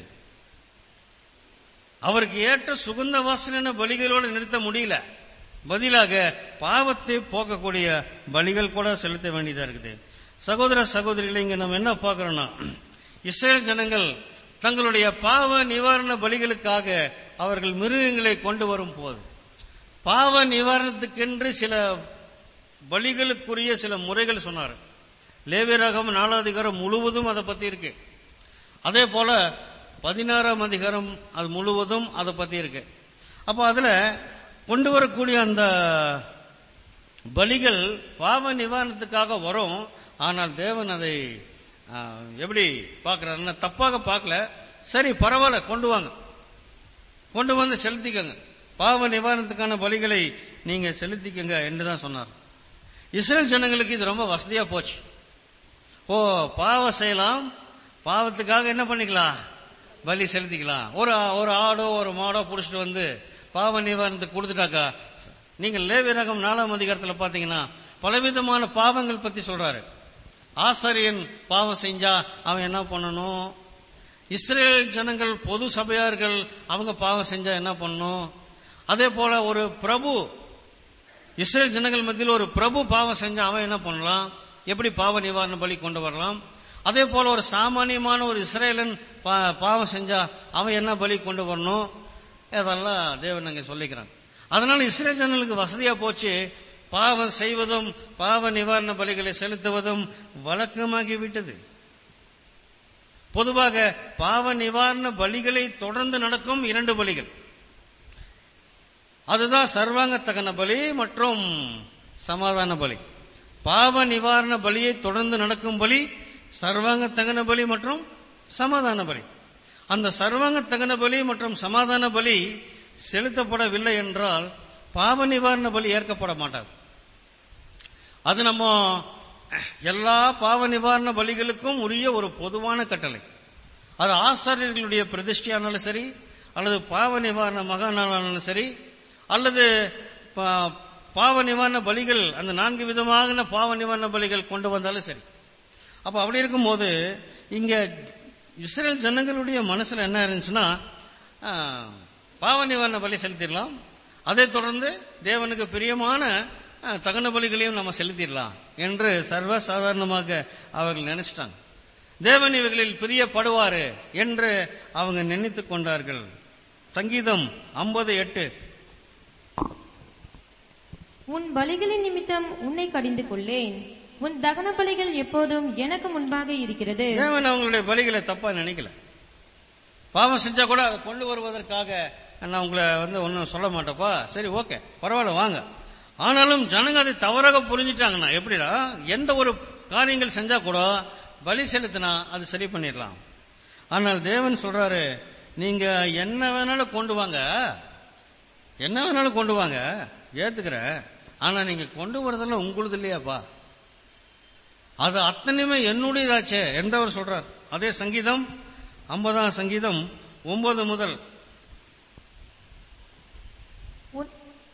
அவருக்கு ஏற்ற சுகந்த வாசன பலிகளோடு நிறுத்த முடியல பதிலாக பாவத்தை போக்கக்கூடிய பலிகள் கூட செலுத்த வேண்டியதா இருக்குது சகோதர சகோதரிகளை இங்க நம்ம என்ன பார்க்கிறோம்னா இஸ்ரேல் ஜனங்கள் தங்களுடைய பாவ நிவாரண பலிகளுக்காக அவர்கள் மிருகங்களை கொண்டு வரும் போது பாவ நிவாரணத்துக்கென்று சில பலிகளுக்குரிய சில முறைகள் சொன்னார் லேவியராகம் நாலாதிகாரம் முழுவதும் அதை பத்தி இருக்கு அதே போல பதினாறாம் அதிகாரம் அது முழுவதும் அதை பத்தி இருக்கு அப்ப அதுல கொண்டு வரக்கூடிய அந்த பலிகள் பாவ நிவாரணத்துக்காக வரும் ஆனால் தேவன் அதை ஆ, எப்படி பார்க்கிறாருன்னா தப்பாக பார்க்கல சரி பரவாயில்ல கொண்டு வாங்க கொண்டு வந்து செலுத்திக்கங்க பாவ நிவாரணத்துக்கான பலிகளை நீங்க செலுத்திக்கங்க என்று தான் சொன்னார் இஸ்ரேல் ஜனங்களுக்கு இது ரொம்ப வசதியா போச்சு ஓ பாவம் செய்யலாம் பாவத்துக்காக என்ன பண்ணிக்கலாம் பலி செலுத்திக்கலாம் ஒரு ஒரு ஆடோ ஒரு மாடோ புடிச்சிட்டு வந்து பாவ நிவாரணத்துக்கு கொடுத்துட்டாக்கா நீங்க லேவியரகம் நாலாம் அதிகாரத்துல பாத்தீங்கன்னா பலவிதமான பாவங்கள் பத்தி சொல்றாரு ஆசாரியன் பாவம் செஞ்சா அவன் என்ன பண்ணணும் இஸ்ரேல் ஜனங்கள் பொது சபையார்கள் அவங்க பாவம் செஞ்சா என்ன பண்ணணும் அதே போல ஒரு பிரபு இஸ்ரேல் ஜனங்கள் மத்தியில் ஒரு பிரபு பாவம் செஞ்சா அவன் என்ன பண்ணலாம் எப்படி பாவ நிவாரண பலி கொண்டு வரலாம் அதே போல ஒரு சாமானியமான ஒரு இஸ்ரேலன் பா- பாவம் செஞ்சா அவன் என்ன பலி கொண்டு வரணும் அதெல்லாம் தேவன் அங்க சொல்லிக்கிறான் அதனால இஸ்ரேல் ஜனங்களுக்கு வசதியா போச்சு பாவம் செய்வதும் பாவ நிவாரண பலிகளை செலுத்துவதும் வழக்கமாகி விட்டது பொதுவாக பாவ நிவாரண பலிகளை தொடர்ந்து நடக்கும் இரண்டு பலிகள் அதுதான் சர்வாங்க தகன பலி மற்றும் சமாதான பலி பாவ நிவாரண பலியை தொடர்ந்து நடக்கும் பலி சர்வாங்க தகன பலி மற்றும் சமாதான பலி அந்த சர்வாங்க தகன பலி மற்றும் சமாதான பலி செலுத்தப்படவில்லை என்றால் பாவ நிவாரண பலி ஏற்கப்பட மாட்டாது அது நம்ம எல்லா பாவ நிவாரண பலிகளுக்கும் உரிய ஒரு பொதுவான கட்டளை அது ஆசாரியர்களுடைய பிரதிஷ்டையானாலும் சரி அல்லது பாவ நிவாரண மகானாலும் சரி அல்லது பா- பாவ நிவாரண பலிகள் அந்த நான்கு விதமான பாவ நிவாரண பலிகள் கொண்டு வந்தாலும் சரி அப்ப அப்படி இருக்கும்போது இங்க இஸ்ரேல் ஜனங்களுடைய மனசுல என்ன இருந்துச்சுன்னா ஆ, பாவ நிவாரண பலி செலுத்திடலாம் அதை தொடர்ந்து தேவனுக்கு பிரியமான ஆ, தகன பலிகளையும் நம்ம செலுத்திடலாம் என்று சர்வசாதாரணமாக அவர்கள் நினைச்சிட்டாங்க தேவன் இவர்களில் பிரியப்படுவாரு என்று அவங்க நினைத்துக் கொண்டார்கள் சங்கீதம் ஐம்பது எட்டு உன் பலிகளின் நிமித்தம் உன்னை கடிந்து கொள்ளேன் உன் தகன பலிகள் எப்போதும் எனக்கு முன்பாக இருக்கிறது தேவன் அவங்களுடைய பலிகளை தப்பா நினைக்கல பாவம் செஞ்சா கூட அதை கொண்டு வருவதற்காக நான் உங்களை வந்து ஒன்றும் சொல்ல மாட்டேப்பா சரி ஓகே பரவாயில்ல வாங்க ஆனாலும் ஜனங்க அதை தவறாக புரிஞ்சிட்டாங்கன்னா எப்படிடா எந்த ஒரு காரியங்கள் செஞ்சா கூட பலி செலுத்தினா அது சரி பண்ணிடலாம் ஆனால் தேவன் சொல்றாரு நீங்க என்ன வேணாலும் கொண்டு வாங்க என்ன வேணாலும் கொண்டு வாங்க ஏத்துக்கிறேன் ஆனா நீங்க கொண்டு வரதெல்லாம் உங்களுது இல்லையாப்பா அது அத்தனையுமே என்னுடையதாச்சே என்றவர் சொல்றார் அதே சங்கீதம் ஐம்பதாம் சங்கீதம் ஒன்பது முதல் உன்-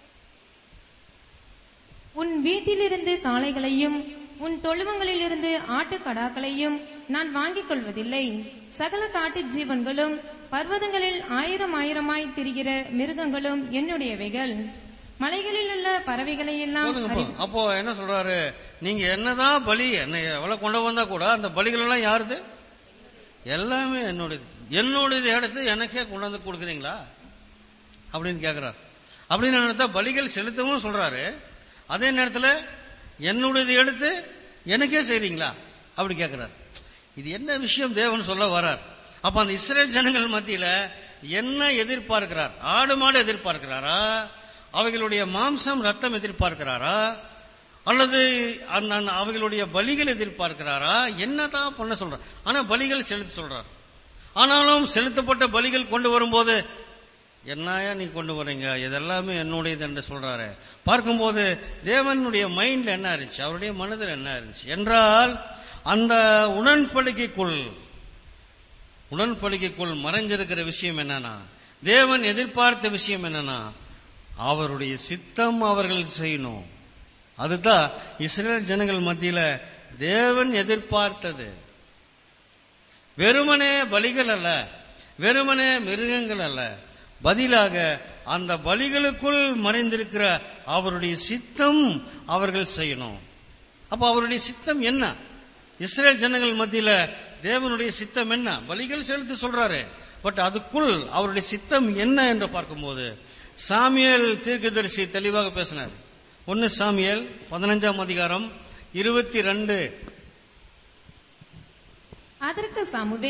உன் வீட்டிலிருந்து காளைகளையும் உன் தொழுவங்களிலிருந்து ஆட்டுக்கடாக்களையும் நான் வாங்கிக் கொள்வதில்லை சகல காட்டு ஜீவன்களும் பர்வதங்களில் ஆயிரம் ஆயிரமாய் திரிகிற மிருகங்களும் என்னுடையவைகள் மலைகளில் உள்ள பறவைகளை எல்லாம் போதுங்க போதும். அப்போ என்ன சொல்றாரு நீங்க என்னதான் பலி என்ன எவ்வளவு கொண்டு வந்தா கூட அந்த பலிகள் எல்லாம் யாருது எல்லாமே என்னுடையது என்னுடையது எடுத்து எனக்கே கொண்டு வந்து கொடுக்குறீங்களா அப்படின்னு கேக்குறாரு அப்படின்னு நினைத்தா பலிகள் செலுத்தவும் சொல்றாரு அதே நேரத்துல என்னுடையது எடுத்து எனக்கே செய்றீங்களா அப்படி கேக்குறாரு இது என்ன விஷயம் தேவன் சொல்ல வரார் அப்ப அந்த இஸ்ரேல் ஜனங்கள் மத்தியில என்ன எதிர்பார்க்கிறார் ஆடு மாடு எதிர்பார்க்கிறாரா அவைகளுடைய மாம்சம் ரத்தம் எதிர்பார்க்கிறாரா அல்லது அந்த அந்த அவைகளுடைய பலிகள் எதிர்பார்க்கிறாரா என்னதான் பண்ண சொல்றார் ஆனா பலிகள் செலுத்த சொல்றார் ஆனாலும் செலுத்தப்பட்ட பலிகள் கொண்டு வரும்போது என்னையா நீ கொண்டு வர்றீங்க இதெல்லாமே என்னுடையது என்று சொல்றாரு பார்க்கும்போது தேவனுடைய மைண்ட்ல என்ன இருந்துச்சு அவருடைய மனதில் என்ன இருந்துச்சு என்றால் அந்த உடன்படிக்கைக்குள் உடன்படிக்கைக்குள் மறைஞ்சிருக்கிற விஷயம் என்னன்னா தேவன் எதிர்பார்த்த விஷயம் என்னன்னா அவருடைய சித்தம் அவர்கள் செய்யணும் அதுதான் இஸ்ரேல் ஜனங்கள் மத்தியில தேவன் எதிர்பார்த்தது வெறுமனே பலிகள் அல்ல வெறுமனே மிருகங்கள் அல்ல பதிலாக அந்த பலிகளுக்குள் மறைந்திருக்கிற அவருடைய சித்தம் அவர்கள் செய்யணும் அப்ப அவருடைய சித்தம் என்ன இஸ்ரேல் ஜனங்கள் மத்தியில தேவனுடைய சித்தம் என்ன பலிகள் செலுத்த சொல்றாரு பட் அதுக்குள் அவருடைய சித்தம் என்ன என்று பார்க்கும்போது சாமியல் தீர்க்கதரிசி தெளிவாக பேசினார் ஒன்னு சாமியல் பதினஞ்சாம் அதிகாரம் இருபத்தி ரெண்டு அதற்கு சாமுவேல்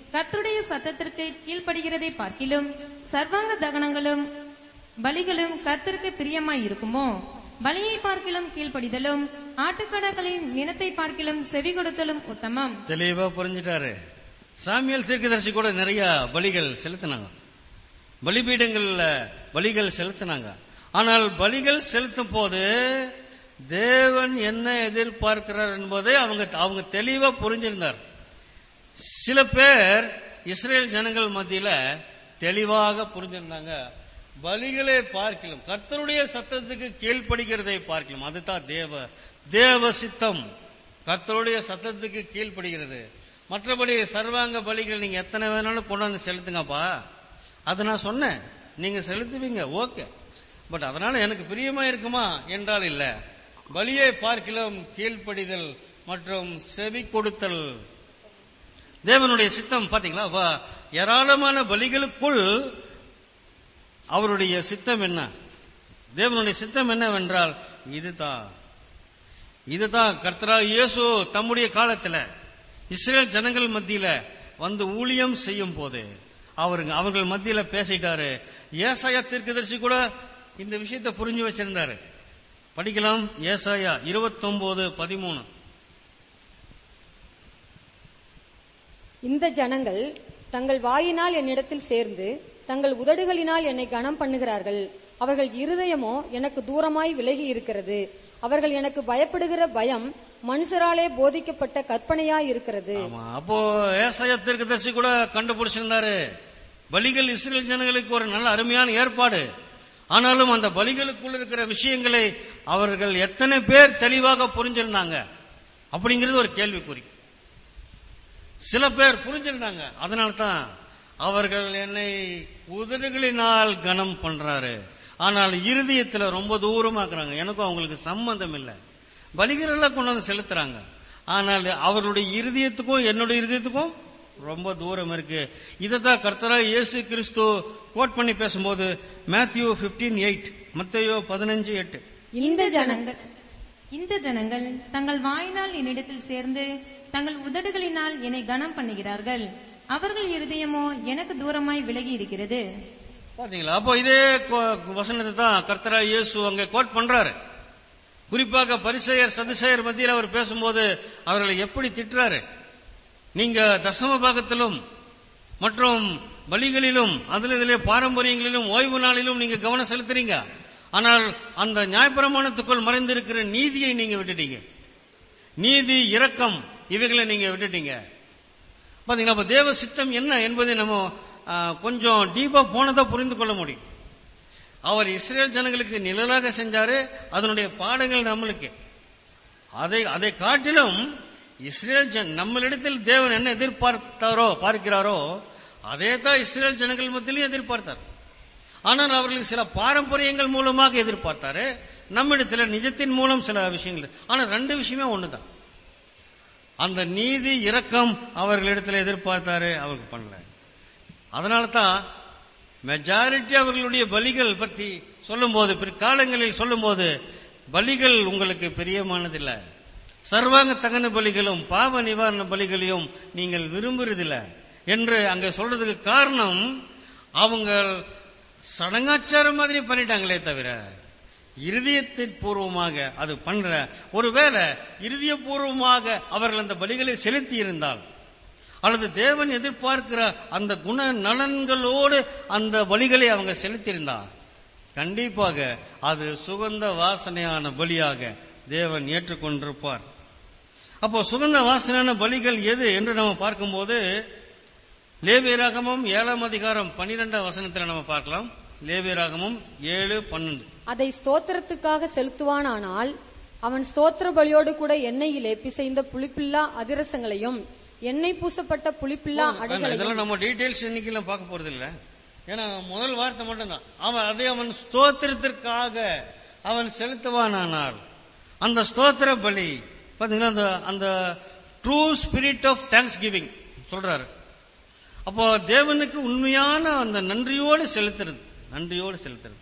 கர்த்தருடைய சத்தத்திற்கு கீழ்ப்படுகிறதை பார்க்கிலும் சர்வாங்க தகனங்களும் பலிகளும் கர்த்தருக்கு பிரியமாய் இருக்குமோ பலியை பார்க்கிலும் கீழ்ப்படிதலும் ஆட்டுக்கடாக்களின் நினத்தை பார்க்கிலும் செவி கொடுத்தலும் உத்தமம் தெளிவா புரிஞ்சிட்டாரு சாமியல் தீர்க்கதரிசி கூட நிறைய பலிகள் செலுத்தினாங்க பலிபீடங்கள்ல பலிகள் செலுத்தினாங்க ஆனால் பலிகள் செலுத்தும் போது தேவன் என்ன எதிர்பார்க்கிறார் என்பதை அவங்க அவங்க தெளிவா புரிஞ்சிருந்தார் சில பேர் இஸ்ரேல் ஜனங்கள் மத்தியில தெளிவாக புரிஞ்சிருந்தாங்க பலிகளை பார்க்கலாம் கர்த்தருடைய சத்தத்துக்கு கீழ்ப்படுகிறதை பார்க்கலாம் அதுதான் தேவ தேவ சித்தம் கர்த்தருடைய சத்தத்துக்கு கீழ்ப்படுகிறது மற்றபடி சர்வாங்க பலிகள் நீங்க எத்தனை வேணாலும் கொண்டாந்து செலுத்துங்கப்பா அதை நான் சொன்னேன் நீங்க செலுத்துவீங்க ஓகே பட் அதனால எனக்கு பிரியமா இருக்குமா என்றால் இல்ல பலியை பார்க்கலாம் கீழ்ப்படிதல் மற்றும் செவி கொடுத்தல் தேவனுடைய சித்தம் பாத்தீங்களா அப்ப ஏராளமான பலிகளுக்குள் அவருடைய சித்தம் என்ன தேவனுடைய சித்தம் என்னவென்றால் இதுதான் இதுதான் கர்த்தரா இயேசு தம்முடைய காலத்துல இஸ்ரேல் ஜனங்கள் மத்தியில வந்து ஊழியம் செய்யும் போது அவருங்க அவர்கள் மத்தியில பேசிட்டாரு ஏசாயா தீர்க்கதரிசி கூட இந்த விஷயத்தை புரிஞ்சு வச்சிருந்தாரு படிக்கலாம் ஏசாயா இருபத்தொன்பது பதிமூணு இந்த ஜனங்கள் தங்கள் வாயினால் என்னிடத்தில் சேர்ந்து தங்கள் உதடுகளினால் என்னை கனம் பண்ணுகிறார்கள் அவர்கள் இருதயமோ எனக்கு தூரமாய் விலகி இருக்கிறது அவர்கள் எனக்கு பயப்படுகிற பயம் மனுஷராலே போதிக்கப்பட்ட கற்பனையாய் இருக்கிறது ஆமா அப்போ ஏசாயா தீர்க்கதரிசி கூட கண்டுபிடிச்சிருந்தாரு பலிகள் இஸ்ரேல் ஜனங்களுக்கு ஒரு நல்ல அருமையான ஏற்பாடு ஆனாலும் அந்த பலிகளுக்குள் இருக்கிற விஷயங்களை அவர்கள் எத்தனை பேர் தெளிவாக புரிஞ்சிருந்தாங்க அப்படிங்கிறது ஒரு கேள்விக்குறி சில பேர் புரிஞ்சிருந்தாங்க அதனால தான் அவர்கள் என்னை உதடுகளினால் கனம் பண்றாரு ஆனால் இருதயத்துல ரொம்ப தூரமாக்குறாங்க எனக்கும் அவங்களுக்கு சம்பந்தம் இல்லை பலிகள் எல்லாம் கொண்டு வந்து செலுத்துறாங்க ஆனால் அவர்களுடைய இருதயத்துக்கும் என்னுடைய இருதயத்துக்கும் ரொம்ப தூரம் இருக்கு இதைத்தான் கர்த்தரா இயேசு கிறிஸ்து கோட் பண்ணி பேசும்போது மேத்யூ 15 எயிட் மத்தையோ பதினஞ்சு எட்டு இந்த ஜனங்கள் ஜனங்கள் இந்த ஜனங்கள் தங்கள் வாயினால் என்னிடத்தில் சேர்ந்து தங்கள் உதடுகளினால் என்னை கனம் பண்ணுகிறார்கள் அவர்கள் இருதயமோ எனக்கு தூரமாய் விலகி இருக்கிறது பாத்தீங்களா அப்போ இதே கொ- வசனத்தை தான் கர்த்தரா இயேசு அங்க கோட் பண்றாரு குறிப்பாக பரிசெயர் சதுசெயர் மத்தியில் அவர் பேசும்போது அவர்களை எப்படி திட்டுறாரு நீங்க தசம பாகத்திலும் மற்றும் பலிகளிலும் அதில் இதிலே பாரம்பரியங்களிலும் ஓய்வு நாளிலும் நீங்க கவனம் செலுத்துறீங்க ஆனால் அந்த நியாயப்பிரமாணத்துக்குள் மறைந்திருக்கிற நீதியை நீங்க விட்டுட்டீங்க நீதி இரக்கம் இவைகளை நீங்க விட்டுட்டீங்க பாத்தீங்களா அப்ப தேவ சித்தம் என்ன என்பதை நம்ம ஆ, கொஞ்சம் டீப்பா போனதா புரிந்து கொள்ள முடியும் அவர் இஸ்ரேல் ஜனங்களுக்கு நிழலாக செஞ்சாரு அதனுடைய பாடங்கள் நம்மளுக்கு அதை அதை காட்டிலும் இஸ்ரேல் ஜன நம்மளிடத்தில் தேவன் என்ன எதிர்பார்த்தாரோ பார்க்கிறாரோ அதே தான் இஸ்ரேல் ஜனங்கள் மத்தியிலும் எதிர்பார்த்தார் ஆனால் அவர்களுக்கு சில பாரம்பரியங்கள் மூலமாக எதிர்பார்த்தாரு நம்மிடத்துல நிஜத்தின் மூலம் சில விஷயங்கள் ஆனா ரெண்டு விஷயமே ஒண்ணுதான் அந்த நீதி இரக்கம் அவர்களிடத்தில் எதிர்பார்த்தாரு அவருக்கு பண்ணல அதனால தான் மெஜாரிட்டி அவர்களுடைய பலிகள் பற்றி சொல்லும்போது பிற்காலங்களில் சொல்லும்போது பலிகள் உங்களுக்கு பிரியமானதில்லை சர்வாங்க தகன பலிகளும் பாவ நிவாரண பலிகளையும் நீங்கள் விரும்புறதில்ல என்று அங்க சொல்றதுக்கு காரணம் அவங்க சடங்காச்சாரம் மாதிரி பண்ணிட்டாங்களே தவிர இருதயத்தின் பூர்வமாக அது பண்ற ஒருவேளை இருதயபூர்வமாக அவர்கள் அந்த பலிகளை செலுத்தி இருந்தால் அல்லது தேவன் எதிர்பார்க்கிற அந்த குண நலன்களோடு அந்த பலிகளை அவங்க செலுத்தியிருந்தால் கண்டிப்பாக அது சுகந்த வாசனையான பலியாக தேவன் ஏற்றுக்கொண்டிருப்பார் அப்போ சுகந்த வாசனையான பலிகள் எது என்று நம்ம பார்க்கும்போது லேவியராகமும் ஏழாம் அதிகாரம் பன்னிரெண்டாம் வசனத்துல நம்ம பார்க்கலாம் லேவியராகமும் ஏழு பன்னெண்டு அதை ஸ்தோத்திரத்துக்காக செலுத்துவானானால் அவன் ஸ்தோத்திர பலியோடு கூட எண்ணெயிலே பிசைந்த புளிப்பில்லா அதிரசங்களையும் எண்ணெய் பூசப்பட்ட புளிப்பில்லா வேண்டாம், அடைகளையும் இதெல்லாம் நம்ம டீடைல்ஸ் இன்னைக்கு எல்லாம் பார்க்க போறது இல்ல ஏன்னா முதல் வார்த்தை மட்டும்தான் அவன் அதை அவன் ஸ்தோத்திரத்திற்காக அவன் செலுத்துவானானால் அந்த ஸ்தோத்திர பலி பாத்தீங்கன்னா அந்த அந்த true spirit of thanksgiving சொல்றாரு அப்போ தேவனுக்கு உண்மையான அந்த நன்றியோடு செலுத்துறது நன்றியோடு செலுத்துறது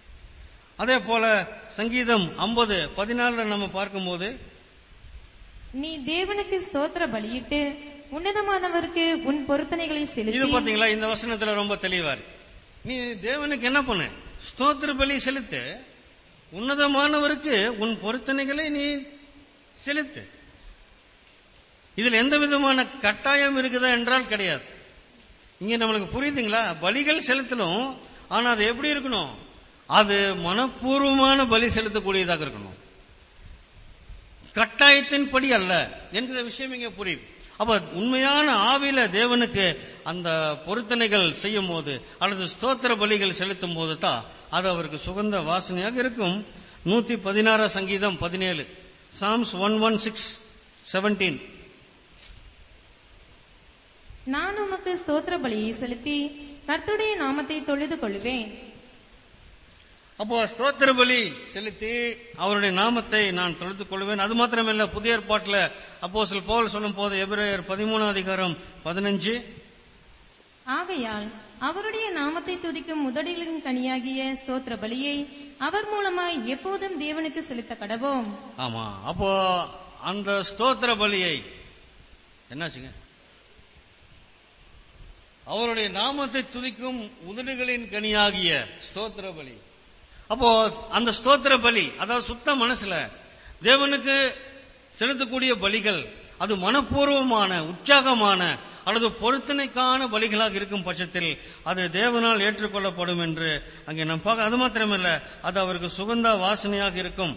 அதே போல சங்கீதம் 50 பதினாலுல நம்ம பார்க்கும்போது நீ தேவனுக்கு ஸ்தோத்திர பலியிட்டு உன்னதமானவருக்கு உன் பொருத்தனைகளை இது செலுத்தி பாத்தீங்களா இந்த வசனத்துல ரொம்ப தெளிவா இருக்கு நீ தேவனுக்கு என்ன பண்ணு ஸ்தோத்திர பலி செலுத்து உன்னதமானவருக்கு உன் பொருத்தனைகளை நீ செலுத்து இதுல எந்த விதமான கட்டாயம் இருக்குதா என்றால் கிடையாது இங்க நம்மளுக்கு புரியுதுங்களா பலிகள் செலுத்தணும் ஆனா அது எப்படி இருக்கணும் அது மனப்பூர்வமான பலி செலுத்தக்கூடியதாக இருக்கணும் கட்டாயத்தின்படி அல்ல என்கிற விஷயம் இங்க புரியுது அப்ப உண்மையான ஆவில தேவனுக்கு அந்த பொருத்தனைகள் செய்யும் போது அல்லது ஸ்தோத்திர பலிகள் செலுத்தும் போது தான் அது அவருக்கு சுகந்த வாசனையாக இருக்கும் நூத்தி பதினாறு சங்கீதம் பதினேழு Psalms one one six seventeen நான் உமக்கு ஸ்தோத்திர பலியை செலுத்தி கர்த்தருடைய நாமத்தை தொழுது கொள்வேன் அப்போ ஸ்தோத்திர பலி செலுத்தி அவருடைய நாமத்தை நான் தொழுத்துக் கொள்வேன் அது மாத்திரமல்ல புதிய ஏற்பாட்டுல அப்போ சில போல் சொல்லும் போது எபிரேயர் பதிமூணாம் அதிகாரம் பதினஞ்சு ஆகையால் அவருடைய நாமத்தை துதிக்கும் முதடிகளின் கனியாகிய ஸ்தோத்திர பலியை அவர் மூலமாய் எப்போதும் தேவனுக்கு செலுத்த கடவோம் ஆமா அப்போ அந்த ஸ்தோத்திர பலியை என்னாச்சுங்க அவருடைய நாமத்தை துதிக்கும் உதடுகளின் கனியாகிய ஸ்தோத்திர பலி அப்போ அந்த ஸ்தோத்திர பலி அதாவது சுத்த மனசுல தேவனுக்கு செலுத்தக்கூடிய பலிகள் அது மனப்பூர்வமான உற்சாகமான அல்லது பொருத்தனைக்கான பலிகளாக இருக்கும் பட்சத்தில் அது தேவனால் ஏற்றுக்கொள்ளப்படும் என்று அங்கே நம்ம பார்க்க அது மாத்திரமல்ல அது அவருக்கு சுகந்த வாசனையாக இருக்கும்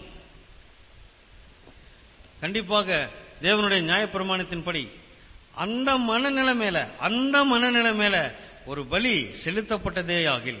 கண்டிப்பாக தேவனுடைய நியாயப்பிரமாணத்தின்படி அந்த மனநிலை மேல அந்த மனநிலை மேல ஒரு பலி செலுத்தப்பட்டதே ஆகில்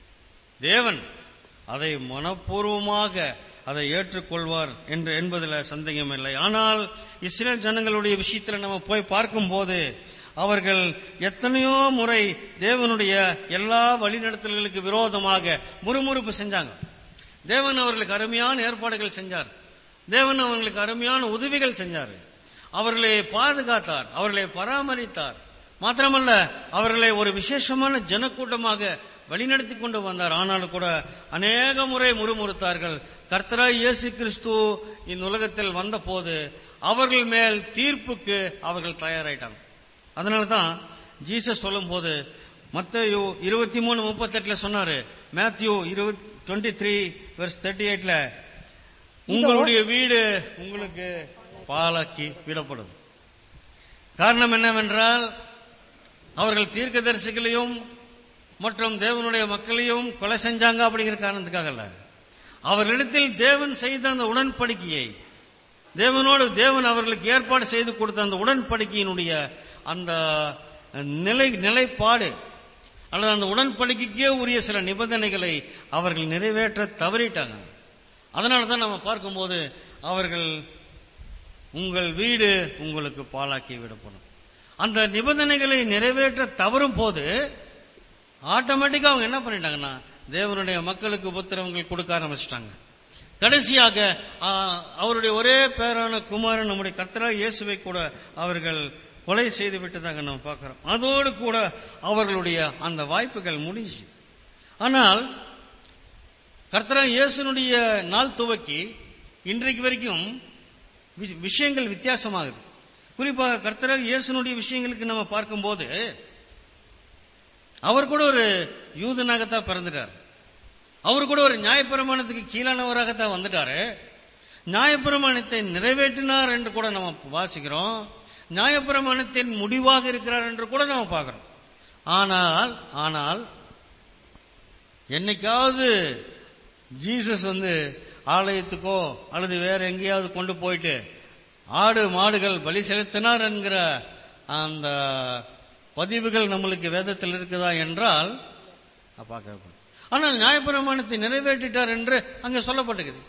தேவன் அதை மனப்பூர்வமாக அதை ஏற்றுக்கொள்வார் என்று என்பதில் சந்தேகம் இல்லை ஆனால் இஸ்ரேல் ஜனங்களுடைய விஷயத்தில் நம்ம போய் பார்க்கும்போது அவர்கள் எத்தனையோ முறை தேவனுடைய எல்லா வழிநடத்தல்களுக்கு விரோதமாக முறுமுறுப்பு செஞ்சாங்க தேவன் அவர்களுக்கு அருமையான ஏற்பாடுகள் செஞ்சார் தேவன் அவர்களுக்கு அருமையான உதவிகள் செஞ்சார் அவர்களை பாதுகாத்தார் அவர்களை பராமரித்தார் மாத்திரமல்ல அவர்களை ஒரு விசேஷமான ஜனக்கூட்டமாக வழிநடத்தி கொண்டு வந்தார் ஆனாலும் கூட அநேக முறை முறுமுறுத்தார்கள் கர்த்தராய் இயேசு கிறிஸ்து இந்த உலகத்தில் வந்த போது அவர்கள் மேல் தீர்ப்புக்கு அவர்கள் தயாராயிட்டாங்க அதனால தான் ஜீசஸ் சொல்லும் போது மத்தேயு இருபத்தி மூணு முப்பத்தி எட்டுல சொன்னாரு Matthew twenty three verse thirty எயிட்ல உங்களுடைய வீடு உங்களுக்கு பாலாக்கி விடப்படும் காரணம் என்னவென்றால் அவர்கள் தீர்க்கதரிசிகளையும் மற்றும் தேவனுடைய மக்களையும் கொலை செஞ்சாங்க அப்படிங்கிற காரணத்துக்காக அல்ல அவர்களிடத்தில் தேவன் செய்த அந்த உடன்படிக்கையை தேவனோடு தேவன் அவர்களுக்கு ஏற்பாடு செய்து கொடுத்த அந்த உடன்படிக்கையினுடைய அந்த நிலை நிலைப்பாடு அல்லது அந்த உடன்படிக்கைக்கே உரிய சில நிபந்தனைகளை அவர்கள் நிறைவேற்ற தவறிட்டாங்க அதனால தான் நம்ம பார்க்கும்போது அவர்கள் உங்கள் வீடு உங்களுக்கு பாலாக்கி விடப்படும் அந்த நிபந்தனைகளை நிறைவேற்ற தவறும் போது ஆட்டோமேட்டிக்கா அவங்க என்ன பண்ணிட்டாங்கன்னா தேவனுடைய மக்களுக்கு உபத்திரவங்கள் கொடுக்க ஆரம்பிச்சிட்டாங்க கடைசியாக ஆ, அவருடைய ஒரே பேரான குமாரன் நம்முடைய கர்த்தரா இயேசுவை கூட அவர்கள் கொலை செய்து விட்டதாக நம்ம பார்க்கிறோம் அதோடு கூட அவர்களுடைய அந்த வாய்ப்புகள் முடிஞ்சு ஆனால் கர்த்தரா இயேசுனுடைய நாள் துவக்கி இன்றைக்கு வரைக்கும் வி- விஷயங்கள் வித்தியாசமாகுது குறிப்பாக கர்த்தரா இயேசுனுடைய விஷயங்களுக்கு நம்ம பார்க்கும்போது அவர் கூட ஒரு யூதனாகத்தான் பிறந்துட்டார் அவர் கூட ஒரு நியாயப்பிரமாணத்துக்கு கீழானவராகத்தான் வந்துட்டாரு நியாயப்பிரமாணத்தை நிறைவேற்றினார் என்று கூட நம்ம வாசிக்கிறோம் நியாயப்பிரமாணத்தின் முடிவாக இருக்கிறார் என்று கூட நம்ம பார்க்கிறோம் ஆனால் ஆனால் என்னைக்காவது ஜீசஸ் வந்து ஆலயத்துக்கோ அல்லது வேற எங்கேயாவது கொண்டு போயிட்டு ஆடு மாடுகள் பலி செலுத்தினார் என்கிற அந்த பதிவுகள் நம்மளுக்கு வேதத்தில் இருக்குதா என்றால் பார்க்க ஆனால் நியாயப்பிரமாணத்தை நிறைவேற்றிட்டார் என்று அங்க சொல்லப்பட்டிருக்குது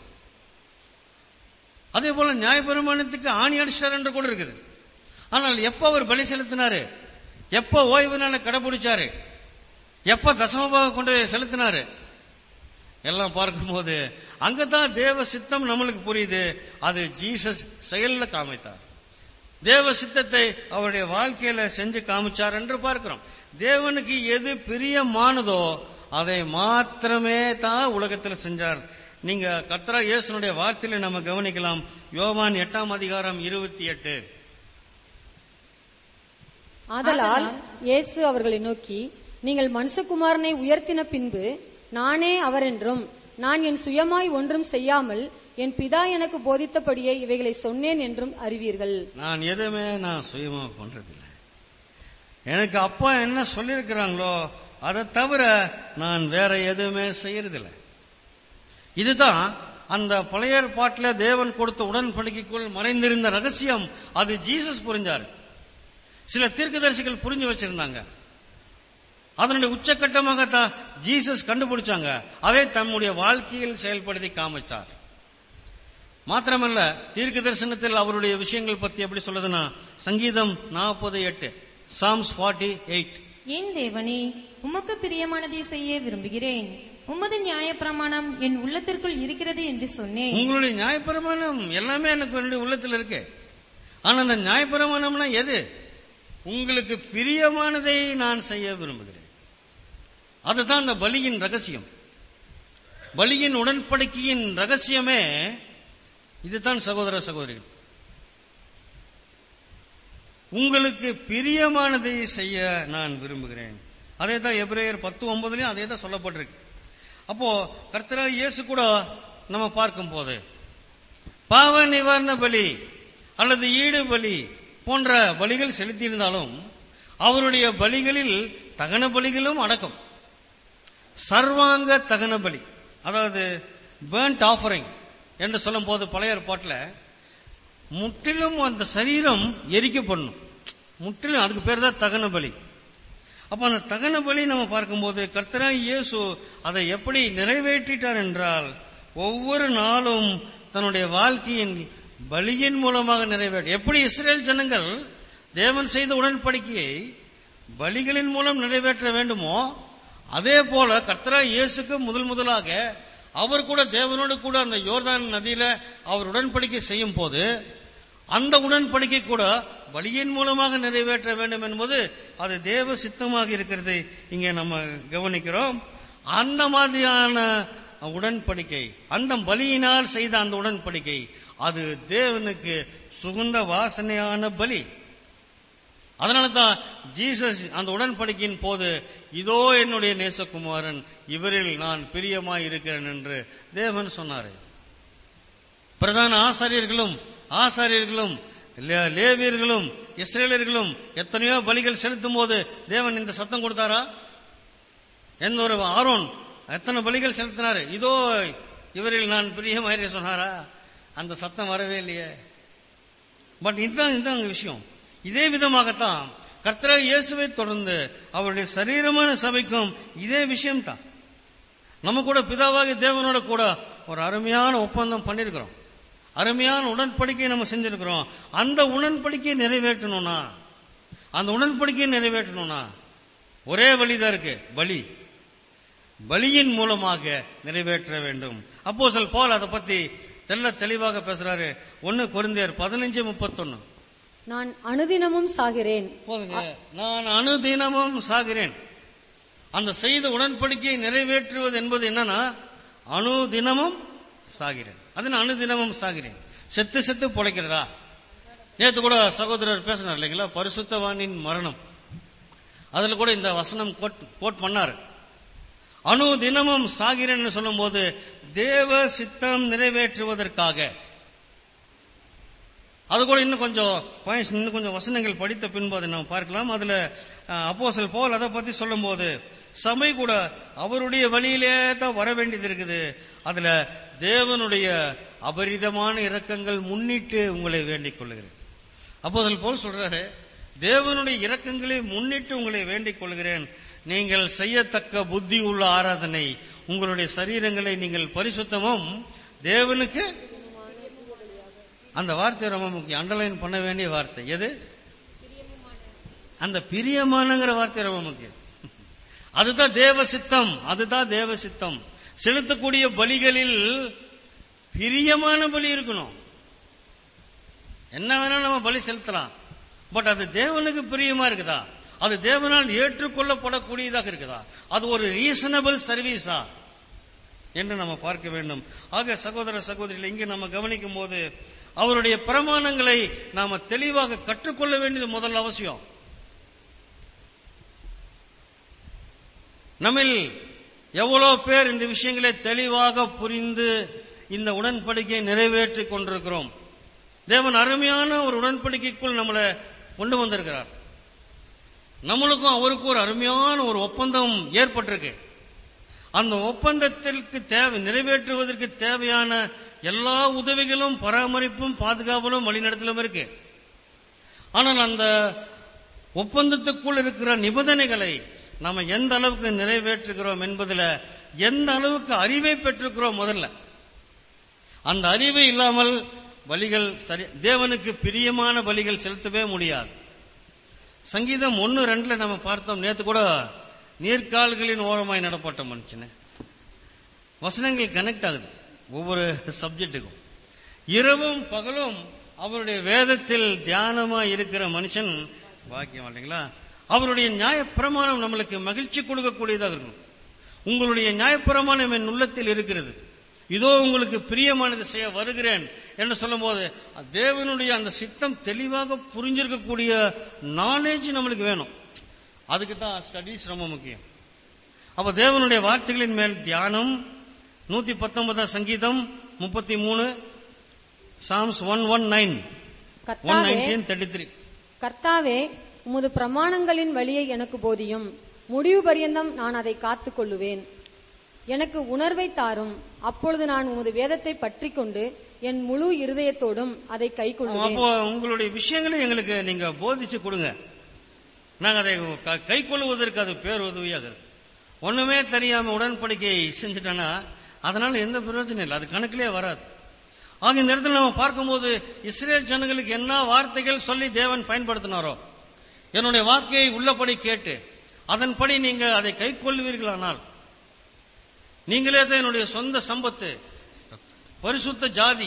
அதே போல நியாயப்பிரமாணத்துக்கு ஆணி அடிச்சிட்டார் என்று கூட இருக்குது ஆனால் எப்ப அவர் பலி செலுத்தினாரு எப்ப ஓய்வு நாளை கடைபிடிச்சாரு எப்ப தசமபாக கொண்டு போய் செலுத்தினாரு எல்லாம் பார்க்கும்போது அங்கதான் தேவ சித்தம் நம்மளுக்கு புரியுது அது ஜீசஸ் செயல்ல காமித்தார் தேவ சித்தத்தை அவருடைய வாழ்க்கையில செஞ்சு காமிச்சார் என்று பார்க்கிறோம் தேவனுக்கு எது பிரியமானதோ அதை மாத்திரமே தான் உலகத்தில் செஞ்சார் நீங்க கத்ரா இயேசுனுடைய வார்த்தையில நம்ம கவனிக்கலாம் யோவான் எட்டாம் அதிகாரம் இருபத்தி எட்டு ஆதலால் இயேசு அவர்களை நோக்கி நீங்கள் மனுஷகுமாரனை உயர்த்தின பின்பு நானே அவரென்றும் நான் என் சுயமாய் ஒன்றும் செய்யாமல் என் பிதா எனக்கு போதித்தபடியே இவைகளை சொன்னேன் என்றும் அறிவீர்கள் நான் எதுவுமே நான் சுயமா பண்றதில்லை எனக்கு அப்பா என்ன சொல்லியிருக்கிறாங்களோ அதை தவிர நான் வேற எதுவுமே செய்யறதில்லை இதுதான் அந்த பழைய ஏற்பாட்டில் தேவன் கொடுத்த உடன்படிக்கைக்குள் மறைந்திருந்த ரகசியம் அது ஜீசஸ் புரிஞ்சாரு சில தீர்க்கதரிசிகள் புரிஞ்சு வச்சிருந்தாங்க அதனுடைய உச்சக்கட்டமாக தான் ஜீசஸ் கண்டுபிடிச்சாங்க அதை தம்முடைய வாழ்க்கையில் செயல்படுத்தி காமிச்சார் மாத்திரமல்ல தீர்க்க தரிசனத்தில் அவருடைய விஷயங்கள் பத்தி எப்படி சொல்லுதுன்னா சங்கீதம் நாற்பது எட்டு சாம்ஸ் ஃபார்ட்டி எயிட் என் தேவனே உமக்கு பிரியமானதை செய்ய விரும்புகிறேன் உமது நியாயப்பிரமாணம் என் உள்ளத்திற்குள் இருக்கிறது என்று சொன்னேன் உங்களுடைய நியாயப்பிரமாணம் எல்லாமே எனக்கு என்னுடைய உள்ளத்தில் இருக்கு ஆனா அந்த நியாயப்பிரமாணம்னா எது உங்களுக்கு பிரியமானதை நான் செய்ய விரும்புகிறேன் அதுதான் அந்த பலியின் ரகசியம் பலியின் உடன்படிக்கையின் ரகசியமே இதுதான் சகோதர சகோதரிகள் உங்களுக்கு பிரியமானதை செய்ய நான் விரும்புகிறேன் அதே தான் எபிரேயர் பத்து ஒன்பதுலயும் அதே தான் சொல்லப்பட்டிருக்கு அப்போ கர்த்தராக இயேசு கூட நம்ம பார்க்கும் போது பாவ நிவாரண பலி அல்லது ஈடு பலி போன்ற பலிகள் செலுத்தியிருந்தாலும் அவருடைய பலிகளில் தகன பலிகளும் அடக்கம் சர்வாங்க தகன பலி அதாவது பேர்ன்ட் ஆஃபரிங் என்று சொல்லும் போது பழைய ஏற்பாட்டில் முற்றிலும் அந்த சரீரம் எரிக்கப்படணும் முற்றிலும் அதுக்கு பேர் தான் தகன பலி அப்ப அந்த தகன பலி நம்ம பார்க்கும்போது கர்த்தராய் இயேசு அதை எப்படி நிறைவேற்றிட்டார் என்றால் ஒவ்வொரு நாளும் தன்னுடைய வாழ்க்கையின் பலியின் மூலமாக நிறைவேற்ற எப்படி இஸ்ரேல் ஜனங்கள் தேவன் செய்த உடன்படிக்கையை பலிகளின் மூலம் நிறைவேற்ற வேண்டுமோ அதே போல கர்த்தராய் இயேசுக்கு முதல் முதலாக அவர் கூட தேவனோடு கூட அந்த யோர்தான் நதியில அவர் உடன்படிக்கை செய்யும் போது அந்த உடன்படிக்கை கூட பலியின் மூலமாக நிறைவேற்ற வேண்டும் என்பது அது தேவ சித்தமாக இருக்கிறது இங்கே நம்ம கவனிக்கிறோம் அந்த மாதிரியான உடன்படிக்கை அந்த பலியினால் செய்த அந்த உடன்படிக்கை அது தேவனுக்கு சுகுந்த வாசனையான பலி அதனால தான் ஜீசஸ் அந்த உடன்படிக்கையின் போது இதோ என்னுடைய நேசகுமாரன் இவரில் நான் பிரியமாய் இருக்கிறேன் என்று தேவன் சொன்னார் பிரதான ஆசாரியர்களும் ஆசாரியர்களும் லே- லேவியர்களும் இஸ்ரேலர்களும் எத்தனையோ பலிகள் செலுத்தும் போது தேவன் இந்த சத்தம் கொடுத்தாரா எந்த ஒரு ஆரோன் எத்தனை பலிகள் செலுத்தினாரு இதோ இவரில் நான் பிரியமாயிருக்க சொன்னாரா அந்த சத்தம் வரவே இல்லையே பட் இதுதான் இதுதான் அங்க விஷயம் இதே விதமாகத்தான் கர்த்தரா இயேசுவை தொடர்ந்து அவருடைய சரீரமான சபைக்கும் இதே விஷயம்தான் நம்ம கூட பிதாவாகி தேவனோட கூட ஒரு அருமையான ஒப்பந்தம் பண்ணிருக்கிறோம் அருமையான உடன்படிக்கையை நம்ம செஞ்சிருக்கிறோம் அந்த உடன்படிக்கையை நிறைவேற்றணும்னா அந்த உடன்படிக்கையை நிறைவேற்றணும்னா ஒரே வழிதான் இருக்கு பலி பலியின் மூலமாக நிறைவேற்ற வேண்டும் அப்போ சொல் போல் அதை பத்தி தெல்ல தெளிவாக பேசுறாரு ஒன்னு கொரிந்தியர் பதினஞ்சு முப்பத்தொன்னு நான் அனுதினமும் சாகிறேன் போதுங்க நான் அனுதினமும் சாகிறேன் அந்த செய்த உடன்படிக்கையை நிறைவேற்றுவது என்பது என்னன்னா அனுதினமும் சாகிறேன் அது நான் அனுதினமும் சாகிறேன் செத்து செத்து பொழைக்கிறதா நேத்து கூட சகோதரர் பேசினார் இல்லைங்களா பரிசுத்தவானின் மரணம் அதுல கூட இந்த வசனம் கோட் கோட் பண்ணாரு அணு தினமும் சாகிறேன்னு சொல்லும்போது தேவ சித்தம் நிறைவேற்றுவதற்காக அது கூட இன்னும் கொஞ்சம் பாயிண்ட்ஸ் இன்னும் கொஞ்சம் வசனங்கள் படித்த பின்பு அதை நாம் பார்க்கலாம் அதுல அப்போஸ்தலர் போல் அதை பத்தி சொல்லும்போது சபை கூட அவருடைய வழியிலே தான் வர வேண்டியது இருக்குது அதுல தேவனுடைய அபரிதமான இரக்கங்கள் முன்னிட்டு உங்களை வேண்டிக் கொள்ளுகிறேன் அப்போஸ்தலர் போல் சொல்றாரு தேவனுடைய இரக்கங்களை முன்னிட்டு உங்களை வேண்டிக் கொள்கிறேன் நீங்கள் செய்யத்தக்க புத்தி உள்ள ஆராதனை உங்களுடைய சரீரங்களை நீங்கள் பரிசுத்தமும் தேவனுக்கு அந்த வார்த்தை ரொம்ப முக்கியம் அண்டர்லைன் பண்ண வேண்டிய வார்த்தை எது அந்த பிரியமானங்கிற வார்த்தை ரொம்ப முக்கியம் அதுதான் தேவ சித்தம் அதுதான் தேவ சித்தம் செலுத்தக்கூடிய பலிகளில் பிரியமான பலி இருக்கணும் என்ன வேணாலும் நம்ம பலி செலுத்தலாம் பட் அது தேவனுக்கு பிரியமா இருக்குதா அது தேவனால் ஏற்றுக்கொள்ளப்படக்கூடியதாக இருக்குதா அது ஒரு ரீசனபிள் சர்வீஸா என்று நம்ம பார்க்க வேண்டும் ஆக சகோதர சகோதரிகளை இங்கே நம்ம கவனிக்கும் போது அவருடைய பிரமாணங்களை நாம தெளிவாக கற்றுக்கொள்ள வேண்டியது முதல் அவசியம் நம்மில் எவ்வளவு பேர் இந்த விஷயங்களை தெளிவாக புரிந்து இந்த உடன்படிக்கையை நிறைவேற்றிக் கொண்டிருக்கிறோம் தேவன் அருமையான ஒரு உடன்படிக்கைக்குள் நம்மளை கொண்டு வந்திருக்கிறார் நம்மளுக்கும் அவருக்கும் ஒரு அருமையான ஒரு ஒப்பந்தம் ஏற்பட்டிருக்கு அந்த ஒப்பந்தத்திற்கு தேவை நிறைவேற்றுவதற்கு தேவையான எல்லா உதவிகளும் பராமரிப்பும் பாதுகாவலும் வழிநடத்தலும் இருக்கு ஆனால் அந்த ஒப்பந்தத்துக்குள் இருக்கிற நிபந்தனைகளை நாம எந்த அளவுக்கு நிறைவேற்றுகிறோம் என்பதில் எந்த அளவுக்கு அறிவை பெற்றிருக்கிறோம் முதல்ல அந்த அறிவு இல்லாமல் பலிகள் சரி தேவனுக்கு பிரியமான பலிகள் செலுத்தவே முடியாது சங்கீதம் ஒன்னு ரெண்டுல நம்ம பார்த்தோம் நேத்து கூட நீர்க்கால்களின் ஓரமாய் நடப்பட்ட மனுஷனு வசனங்கள் கனெக்ட் ஆகுது ஒவ்வொரு சப்ஜெக்ட்டுக்கும் இரவும் பகலும் அவருடைய வேதத்தில் தியானமா இருக்கிற மனுஷன் பாக்கியம் இல்லைங்களா அவருடைய நியாயப்பிரமாணம் நம்மளுக்கு மகிழ்ச்சி கொடுக்கக்கூடியதாக இருக்கணும் உங்களுடைய நியாயப்பிரமாணம் என் உள்ளத்தில் இருக்கிறது இதோ உங்களுக்கு பிரியமானது செய்ய வருகிறேன் என்று சொல்லும்போது தேவனுடைய அந்த சித்தம் தெளிவாக புரிஞ்சிருக்கக்கூடிய நாலேஜ் நம்மளுக்கு வேணும் அதுக்கு தான் ஸ்டடீஸ் ரொம்ப முக்கியம் அப்ப தேவனுடைய வார்த்தைகளின் மேல் தியானம் நூத்தி பத்தொன்பதாம் சங்கீதம் முப்பத்தி மூணு Psalms one one nine one கர்த்தாவே நைன்டீன் தேர்ட்டி த்ரீ கர்த்தாவே உமது பிரமாணங்களின் வழியை எனக்கு போதியும் முடிவு பரியந்தம் நான் அதை காத்துக் கொள்ளுவேன் எனக்கு உணர்வை தாரும் அப்பொழுது நான் உமது வேதத்தை பற்றிக் கொண்டு என் முழு இருதயத்தோடும் அதை கைக்கொள்ளுவேன் அப்போ உங்களுடைய விஷயங்களை எங்களுக்கு நீங்க போதிச்சு கொடுங்க நாங்க அதை கை கொள்ளுவதற்கு அது பேர் உதவியாக இருக்கு ஒண்ணுமே தெரியாம உடன்படிக்கை செஞ்சுட்டோன்னா அதனால எந்த பிரயோஜனம் இல்லை அது கணக்கிலே வராது ஆக இந்த இடத்துல நம்ம பார்க்கும்போது இஸ்ரேல் ஜனங்களுக்கு என்ன வார்த்தைகள் சொல்லி தேவன் பயன்படுத்தினாரோ என்னுடைய வாக்கையை உள்ளபடி கேட்டு அதன்படி நீங்க அதை கை கொள்வீர்களானால் நீங்களே தான் என்னுடைய சொந்த சம்பத்து பரிசுத்த ஜாதி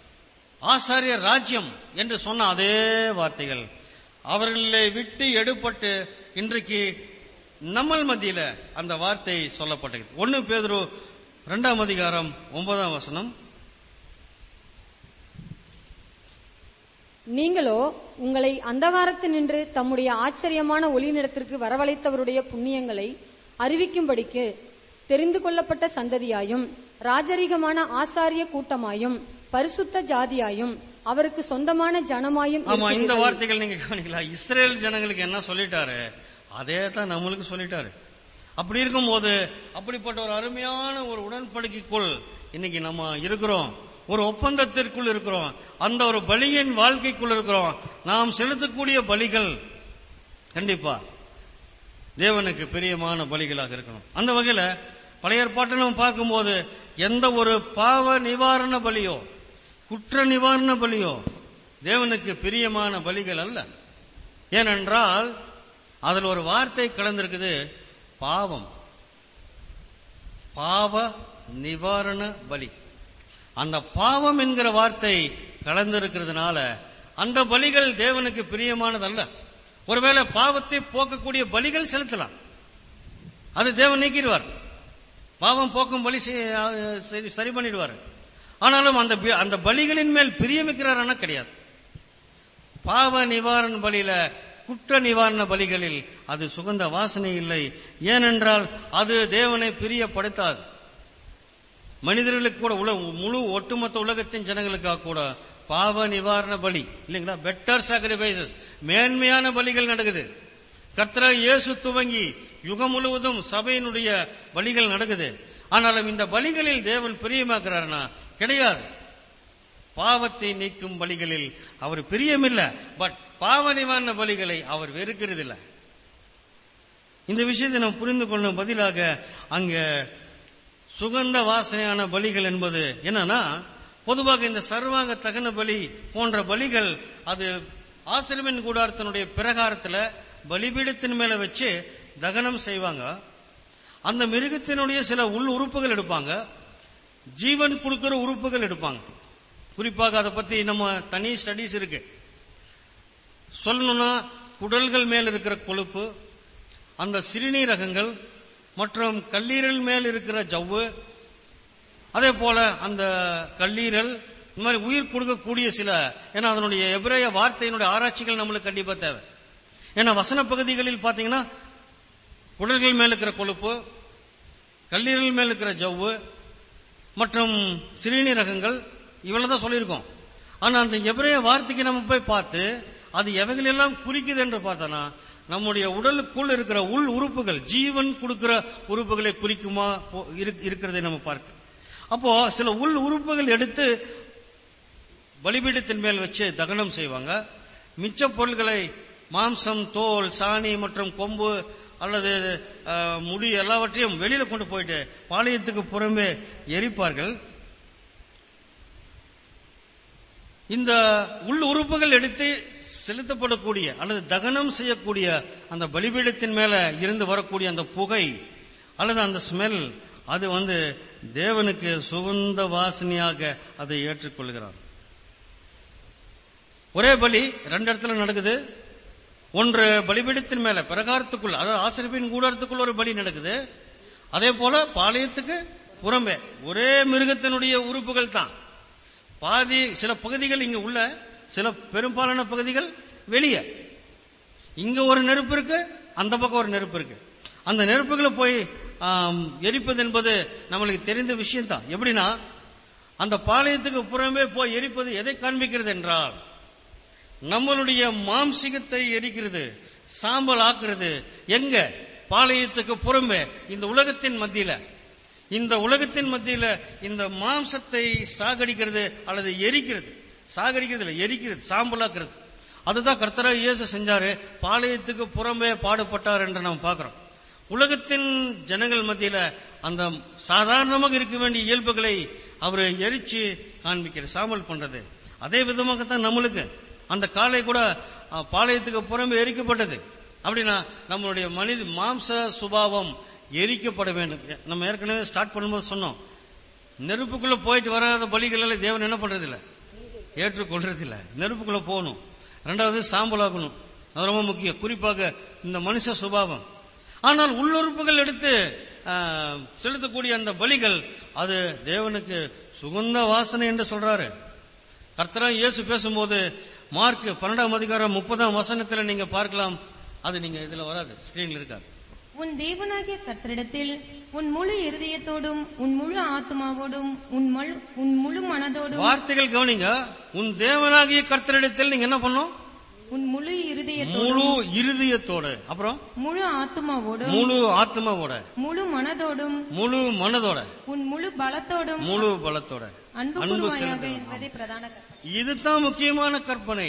ஆசாரிய ராஜ்யம் என்று சொன்ன அதே வார்த்தைகள் அவர்களை விட்டு எடுபட்டு இன்றைக்கு நம்மள் மத்தியில அந்த வார்த்தை சொல்லப்பட்டது ஒன்னு பேதுரு இரண்டாம் அதிகாரம் ஒன்பதாம் வசனம் நீங்களோ உங்களை அந்தகாரத்தினின்று தம்முடைய ஆச்சரியமான ஒளிநிறத்திற்கு வரவழைத்தவருடைய புண்ணியங்களை அறிவிக்கும்படிக்கு தெரிந்து கொள்ளப்பட்ட சந்ததியாயும் ராஜரீகமான ஆசாரிய கூட்டமாயும் பரிசுத்த ஜாதியாயும் அவருக்கு சொந்தமான ஜனமாயும் ஆமா இந்த இருக்கிறீர்கள். வார்த்தைகள் நீங்க கவனிக்கலாம் இஸ்ரேல் ஜனங்களுக்கு என்ன சொல்லிட்டாரு அதே தான் நம்மளுக்கு சொல்லிட்டாரு அப்படி இருக்கும்போது அப்படிப்பட்ட ஒரு அருமையான ஒரு உடன்படிக்கைக்குள் இன்னைக்கு நம்ம இருக்கிறோம் ஒரு ஒப்பந்தத்திற்குள் இருக்கிறோம் அந்த ஒரு பலியின் வாழ்க்கைக்குள் இருக்கிறோம் நாம் செலுத்தக்கூடிய பலிகள் கண்டிப்பா தேவனுக்கு பிரியமான பலிகளாக இருக்கணும் அந்த வகையில பழைய ஏற்பாட்டை நம்ம பார்க்கும்போது எந்த ஒரு பாவ நிவாரண பலியோ குற்ற நிவாரண பலியோ தேவனுக்கு பிரியமான பலிகள் அல்ல ஏனென்றால் அதில் ஒரு வார்த்தை கலந்திருக்குது பாவம் பாவ நிவாரண பலி அந்த பாவம் என்கிற வார்த்தை கலந்திருக்கிறதுனால அந்த பலிகள் தேவனுக்கு பிரியமானதல்ல ஒருவேளை பாவத்தை போக்கக்கூடிய பலிகள் செலுத்தலாம் அது தேவன் நீக்கிடுவார் பாவம் போக்கும் பலி செய்- சரி சரி பண்ணிடுவார் ஆனாலும் அந்த பி- அந்த பலிகளின் மேல் பிரியமிக்கிறாரான கிடையாது பாவ நிவாரண பலியில குற்ற நிவாரண பலிகளில் அது சுகந்த வாசனை இல்லை ஏனென்றால் அது தேவனை பிரியப்படுத்தாது மனிதர்களுக்கு கூட உல முழு ஒட்டுமொத்த உலகத்தின் ஜனங்களுக்காக கூட பாவ நிவாரண பலி இல்லைங்களா பெட்டர் சாக்ரிஃபைசஸ் மேன்மையான பலிகள் நடக்குது கர்த்தரா இயேசு துவங்கி யுகம் முழுவதும் சபையினுடைய பலிகள் நடக்குது ஆனாலும் இந்த பலிகளில் தேவன் பிரியமாக்குறாருனா கிடையாது பாவத்தை நீக்கும் பலிகளில் அவர் பிரியமில்ல பட் பாவ நிவாரண பலிகளை அவர் வெறுக்கிறதில்லை இந்த விஷயத்தை நாம் புரிந்து கொள்ளும் பதிலாக அங்க சுகந்த வாசனையான பலிகள் என்பது என்னன்னா பொதுவாக இந்த சர்வாங்க தகன பலி போன்ற பலிகள் அது ஆசிரமின் கூடாரத்தினுடைய பிரகாரத்துல பலிபீடத்தின் மேல வச்சு தகனம் செய்வாங்க அந்த மிருகத்தினுடைய சில உள் உறுப்புகள் எடுப்பாங்க ஜீவன் கொடுக்கிற உறுப்புகள் எடுப்பாங்க குறிப்பாக அதை பத்தி நம்ம தனி ஸ்டடிஸ் இருக்கு சொல்லணும்னா குடல்கள் மேல் இருக்கிற கொழுப்பு அந்த சிறுநீரகங்கள் மற்றும் கல்லீரல் மேல் இருக்கிற ஜவ்வு அதே போல அந்த கல்லீரல் இந்த மாதிரி உயிர் கொடுக்கக்கூடிய சில ஏன்னா அதனுடைய எபிரேய வார்த்தையினுடைய ஆராய்ச்சிகள் நம்மளுக்கு கண்டிப்பா தேவை ஏன்னா வசன பகுதிகளில் பாத்தீங்கன்னா குடல்கள் மேல் இருக்கிற கொழுப்பு கல்லீரல் மேல் இருக்கிற ஜவ்வு மற்றும் சிறுநீரகங்கள் இவ்வளவு தான் சொல்லியிருக்கோம் ஆனா அந்த எபிரேய வார்த்தைக்கு நம்ம போய் பார்த்து அது எவைகளெல்லாம் குறிக்குது என்று பார்த்தோன்னா நம்முடைய உடலுக்குள் இருக்கிற உள் உறுப்புகள் ஜீவன் கொடுக்கிற உறுப்புகளை குறிக்குமா போ- இரு- இருக்கிறதை நம்ம பார்க்க அப்போ சில உள் உறுப்புகள் எடுத்து பலிபீடத்தின் மேல் வச்சு தகனம் செய்வாங்க மிச்ச பொருள்களை மாம்சம் தோல் சாணி மற்றும் கொம்பு அல்லது அஹ், முடி எல்லாவற்றையும் வெளியில கொண்டு போயிட்டு பாளையத்துக்கு புறம்பே எரிப்பார்கள் இந்த உள் உறுப்புகள் எடுத்து செலுத்தப்படக்கூடிய அல்லது தகனம் செய்யக்கூடிய அந்த பலிபீடத்தின் மேல இருந்து வரக்கூடிய அந்த புகை அல்லது அந்த ஸ்மெல் அது வந்து தேவனுக்கு சுகந்த வாசனையாக அதை ஏற்றுக்கொள்கிறார் ஒரே பலி ரெண்டு இடத்துல நடக்குது ஒன்று பலிபீடத்தின் மேல பிரகாரத்துக்குள் அதாவது ஆசிரியப்பின் கூடாரத்துக்குள் ஒரு பலி நடக்குது அதே போல பாளையத்துக்கு புறம்பே ஒரே மிருகத்தினுடைய உறுப்புகள் தான் பாதி சில பகுதிகள் இங்க உள்ள சில பெரும்பாலான பகுதிகள் வெளியே இங்க ஒரு நெருப்பு இருக்கு அந்த பக்கம் ஒரு நெருப்பு இருக்கு அந்த நெருப்புகளை போய் ஆம், எரிப்பது என்பது நம்மளுக்கு தெரிந்த விஷயம் தான் எப்படின்னா அந்த பாளையத்துக்கு புறமே போய் எரிப்பது எதை காண்பிக்கிறது என்றால் நம்மளுடைய மாம்சிகத்தை எரிக்கிறது சாம்பல் ஆக்குறது எங்க பாளையத்துக்கு புறம்பே இந்த உலகத்தின் மத்தியில இந்த உலகத்தின் மத்தியில இந்த மாம்சத்தை சாகடிக்கிறது அல்லது எரிக்கிறது சாகடிக்கிறது இல்லை எரிக்கிறது சாம்பலாக்குறது அதுதான் கர்த்தராக இயேசு செஞ்சாரு பாளையத்துக்கு புறம்பே பாடுபட்டார் என்று நாம் பார்க்கிறோம் உலகத்தின் ஜனங்கள் மத்தியில அந்த சாதாரணமாக இருக்க வேண்டிய இயல்புகளை அவர் எரிச்சு காண்பிக்கிற சாம்பல் பண்றது அதே விதமாகத்தான் நம்மளுக்கு அந்த காலை கூட அ, பாளையத்துக்கு புறம்பே எரிக்கப்பட்டது அப்படின்னா நம்மளுடைய மனித மாம்ச சுபாவம் எரிக்கப்பட வேண்டும் நம்ம ஏற்கனவே ஸ்டார்ட் பண்ணும்போது சொன்னோம் நெருப்புக்குள்ள போயிட்டு வராத பலிகள் எல்லாம் தேவன் என்ன பண்றது இல்ல ஏற்றுக்கொள்றது இல்ல நெருப்புக்குள்ள போகணும் ரெண்டாவது சாம்பலாகணும் அது ரொம்ப முக்கியம் குறிப்பாக இந்த மனுஷ சுபாவம் ஆனால் உள்ளுறுப்புகள் எடுத்து ஆ, செலுத்தக்கூடிய அந்த பலிகள் அது தேவனுக்கு சுகந்த வாசனை என்று சொல்றாரு கர்த்தரா இயேசு பேசும்போது மார்க் பன்னெண்டாம் அதிகாரம் முப்பதாம் வசனத்துல நீங்க பார்க்கலாம் அது நீங்க இதுல வராது ஸ்கிரீன்ல இருக்காது உன் தேவனாகிய கர்த்தரிடத்தில் உன் முழு இருதயத்தோடும் உன் முழு ஆத்மாவோடும் உன் முழு உன் முழு மனதோடும் வார்த்தைகள் கவனிங்க உன் தேவனாகிய கர்த்தரிடத்தில் நீங்க என்ன பண்ணும் உன் முழு இருதயத்தோடும் முழு இருதயத்தோட அப்புறம் முழு ஆத்மாவோடும் முழு ஆத்மாவோட முழு மனதோடும் முழு மனதோட உன் முழு பலத்தோடும் முழு பலத்தோட அன்பு அன்பு கூறுவாயாக செலுத்தணும். என்பதே பிரதான கற்பனை. இதுதான் முக்கியமான கற்பனை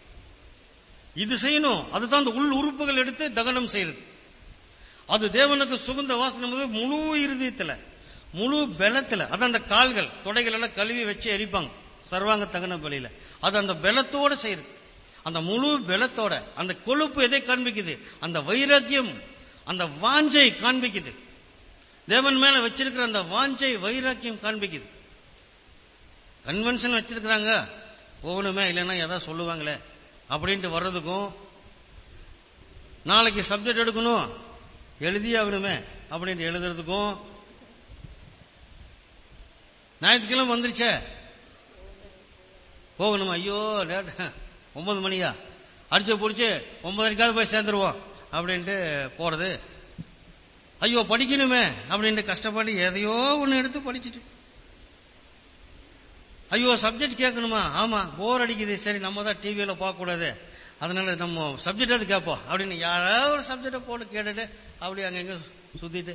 இது செய்யணும் அதுதான் அந்த உள் உறுப்புகள் எடுத்து தகனம் செய்யறது அது தேவனுக்கு சுகுந்த வாசனை போது முழு இருதயத்துல முழு பலத்துல அது அந்த கால்கள் தொடைகள் எல்லாம் கழுவி வச்சு எரிப்பாங்க சர்வாங்க தகன பலியில அது அந்த பலத்தோட செய்யறது அந்த முழு பலத்தோட அந்த கொழுப்பு எதை காண்பிக்குது அந்த வைராக்கியம் அந்த வாஞ்சை காண்பிக்குது தேவன் மேல வச்சிருக்கிற அந்த வாஞ்சை வைராக்கியம் காண்பிக்குது கன்வென்ஷன் வச்சிருக்கிறாங்க போகணுமே இல்லைன்னா எதாவது சொல்லுவாங்களே அப்படின்ட்டு வர்றதுக்கும் நாளைக்கு சப்ஜெக்ட் எடுக்கணும் எழுதியாகணுமே அப்படின்ட்டு எழுதுறதுக்கும் ஞாயிற்றுக்கிழமை வந்துருச்சே போகணுமா ஐயோ லேட் ஒன்பது மணியா அடிச்சு பிடிச்சி ஒன்பதரைக்காவது போய் சேர்ந்துருவோம் அப்படின்ட்டு போறது ஐயோ படிக்கணுமே அப்படின்ட்டு கஷ்டப்பட்டு எதையோ ஒன்று எடுத்து படிச்சுட்டு ஐயோ சப்ஜெக்ட் கேட்கணுமா ஆமா போர் அடிக்குது சரி நம்ம தான் டிவியில பார்க்க கூடாது அதனால நம்ம சப்ஜெக்ட் அது கேட்போம் அப்படின்னு யாராவது ஒரு சப்ஜெக்டை போட்டு கேட்டுட்டு அப்படி அங்கங்க சுத்திட்டு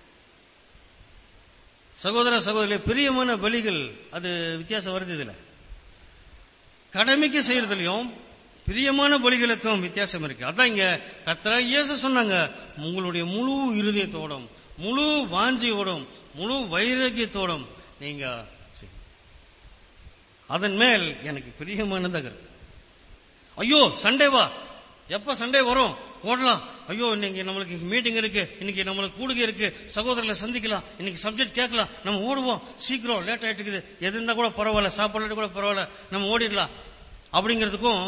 சகோதர சகோதரி பிரியமான பலிகள் அது வித்தியாசம் வருது இதுல கடமைக்கு செய்யறதுலயும் பிரியமான பலிகளுக்கும் வித்தியாசம் இருக்கு அதான் இங்க கத்தரா இயேசு சொன்னாங்க உங்களுடைய முழு இருதயத்தோடும் முழு வாஞ்சியோடும் முழு வைராக்கியத்தோடும் நீங்க செய்யுங்க. அதன் மேல் எனக்கு பிரியமானதாக இருக்கு ஐயோ சண்டே வா எப்ப சண்டே வரும் போடலாம் ஐயோ இன்னைக்கு நம்மளுக்கு மீட்டிங் இருக்கு இன்னைக்கு நம்மளுக்கு கூடுகை இருக்கு சகோதரர்களை சந்திக்கலாம் இன்னைக்கு சப்ஜெக்ட் கேட்கலாம் நம்ம ஓடுவோம் சீக்கிரம் லேட் ஆயிட்டு இருக்குது எது இருந்தா கூட பரவாயில்ல சாப்பாடு கூட பரவாயில்ல நம்ம ஓடிடலாம் அப்படிங்கிறதுக்கும்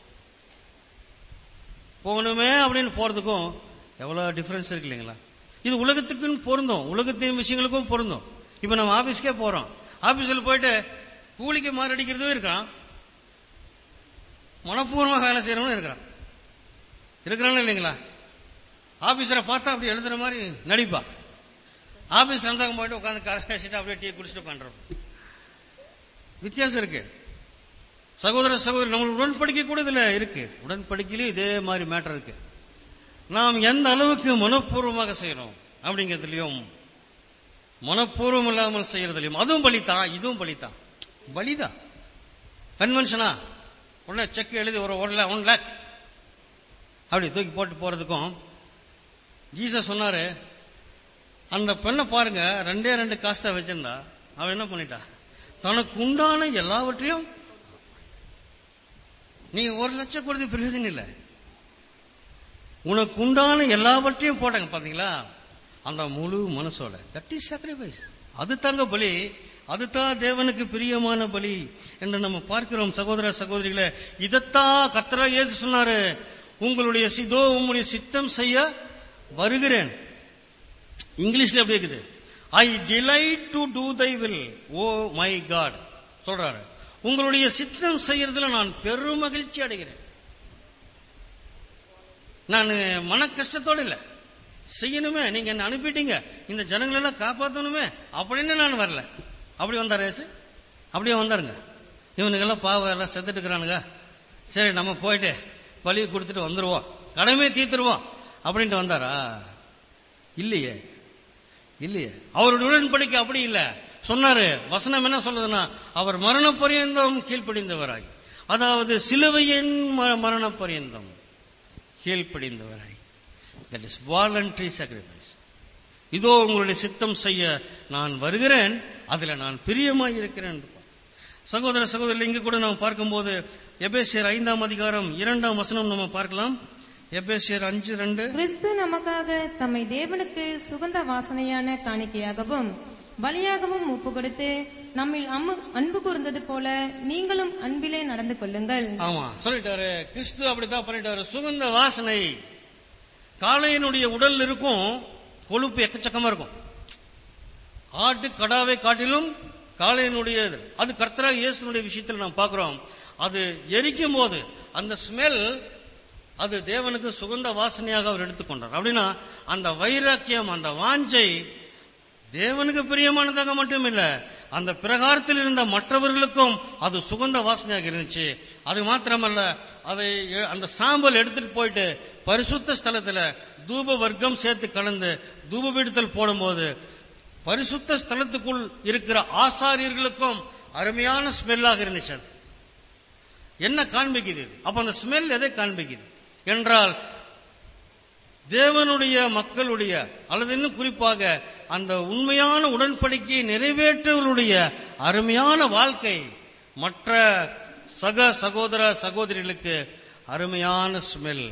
போகணுமே அப்படின்னு போறதுக்கும் எவ்வளவு டிஃபரன்ஸ் இருக்கு இல்லைங்களா இது உலகத்துக்குன்னு பொருந்தும் உலகத்தின் விஷயங்களுக்கும் பொருந்தும் இப்ப நம்ம ஆபீஸ்க்கே போறோம் ஆபீஸ்ல போயிட்டு கூலிக்கு மாரடிக்கிறதும் இருக்கான் மனப்பூர்வமா வேலை செய்யறவனும் இருக்கிறான் இருக்கிறான்னு இல்லைங்களா ஆபீசரை பார்த்தா அப்படி எழுதுற மாதிரி நடிப்பா ஆபீஸ் நடந்தவங்க போயிட்டு உட்காந்து கரை வச்சுட்டு அப்படியே டீ குடிச்சிட்டு உட்காந்துரும் வித்தியாசம் இருக்கு சகோதர சகோதரி நம்ம உடன்படிக்கை கூட இதுல இருக்கு உடன்படிக்கையிலும் இதே மாதிரி மேட்டர் இருக்கு நாம் எந்த அளவுக்கு மனப்பூர்வமாக செய்யறோம் அப்படிங்கிறதுலயும் மனப்பூர்வம் இல்லாமல் செய்யறதுலயும் அதுவும் பலிதான் இதுவும் பலிதான் பலிதான் கன்வென்ஷனா உடனே செக் எழுதி ஒரு ஒன் லேக் ஒன் லேக் அப்படி தூக்கி போட்டு போறதுக்கும் ஜீசஸ் சொன்னாரு அந்த பெண்ணை பாருங்க ரெண்டே ரெண்டு காசு தான் வச்சிருந்தா அவன் என்ன பண்ணிட்டா தனக்கு உண்டான எல்லாவற்றையும் நீங்க ஒரு லட்சம் கொடுத்து பிரயோஜனம் இல்லை உனக்கு உண்டான எல்லாவற்றையும் போட்டாங்க பாத்தீங்களா அந்த முழு மனசோட தட் இஸ் சாக்ரிஃபைஸ் அது தாங்க பலி அதுதான் தேவனுக்கு பிரியமான பலி என்று நம்ம பார்க்கிறோம் சகோதர சகோதரிகளே இதத்தான் கத்தரா இயேசு சொன்னாரு உங்களுடைய சிதோ உங்களுடைய சித்தம் செய்ய வருகிறேன் இங்கிலீஷ்ல எப்படி இருக்குது I delight to do thy will oh my God சொல்றாரு உங்களுடைய சித்தம் செய்யறதுல நான் பெரும் மகிழ்ச்சி அடைகிறேன் நான் மன கஷ்டத்தோடு இல்ல செய்யணுமே நீங்க என்ன அனுப்பிட்டீங்க இந்த ஜனங்களை எல்லாம் காப்பாத்தணுமே அப்படின்னு நான் வரல அப்படி வந்தார் ஏசு அப்படியே வந்தாருங்க இவனுக்கெல்லாம் பாவம் எல்லாம் செத்துட்டு இருக்கிறானுங்க சரி நம்ம போயிட்டு பலி கொடுத்துட்டு வந்துருவோம் கடமையை தீர்த்துருவோம் அப்படின்ட்டு வந்தாரா இல்லையே இல்லையே அவருடைய உடன்படிக்கை அப்படி இல்ல சொன்னாரு வசனம் என்ன சொல்லுதுன்னா அவர் மரண பரியந்தம் கீழ்ப்படிந்தவராய் அதாவது சிலுவையின் ம- மரண பரியந்தம் கீழ்ப்படிந்தவராய் தட் இஸ் வாலண்டரி சாக்ரிஃபைஸ் இதோ உங்களுடைய சித்தம் செய்ய நான் வருகிறேன் அதுல நான் பிரியமாய் இருக்கிறேன் என்று பார். சகோதர சகோதரர் இங்க கூட நாம் பார்க்கும்போது எபேசியர் ஐந்தாம் அதிகாரம் இரண்டாம் வசனம் நம்ம பார்க்கலாம் எபேசியர் அஞ்சு ரெண்டு கிறிஸ்து நமக்காக தம்மை தேவனுக்கு சுகந்த வாசனையான காணிக்கையாகவும் பலியாகவும் ஒப்பு கொடுத்து நம்மில் அம்மு- அன்பு கூர்ந்தது போல நீங்களும் அன்பிலே நடந்து கொள்ளுங்கள் ஆமா சொல்லிட்டாரு கிறிஸ்து அப்படித்தான் பண்ணிட்டாரு சுகந்த வாசனை காளையனுடைய உடல் இருக்கும் கொழுப்பு எக்கச்சக்கமா இருக்கும் ஆட்டு கடாவை காட்டிலும் காளையனுடைய இது. அது கர்த்தராக இயேசுனுடைய விஷயத்தில் நாம் பார்க்கிறோம் அது எரிக்கும் போது அந்த ஸ்மெல் அது தேவனுக்கு சுகந்த வாசனையாக அவர் எடுத்துக்கொண்டார் அப்படின்னா அந்த வைராக்கியம் அந்த வாஞ்சை தேவனுக்கு பிரியமானதாக மட்டும் இல்ல அந்த பிரகாரத்தில் இருந்த மற்றவர்களுக்கும் அது சுகந்த வாசனையாக இருந்துச்சு அது மாத்திரமல்ல அதை எ- அந்த சாம்பல் எடுத்துட்டு போயிட்டு பரிசுத்த ஸ்தலத்துல தூப வர்க்கம் சேர்த்து கலந்து தூப பீடத்தில் போடும்போது பரிசுத்த ஸ்தலத்துக்குள் இருக்கிற ஆசாரியர்களுக்கும் அருமையான ஸ்மெல்லாக இருந்துச்சு அது என்ன காண்பிக்குது இது? அப்ப அந்த ஸ்மெல் எதை காண்பிக்குது என்றால் தேவனுடைய மக்களுடைய அல்லது இன்னும் குறிப்பாக அந்த உண்மையான உடன்படிக்கையை நிறைவேற்றவர்களுடைய அருமையான வாழ்க்கை மற்ற சக சகோதர சகோதரிகளுக்கு அருமையான ஸ்மெல்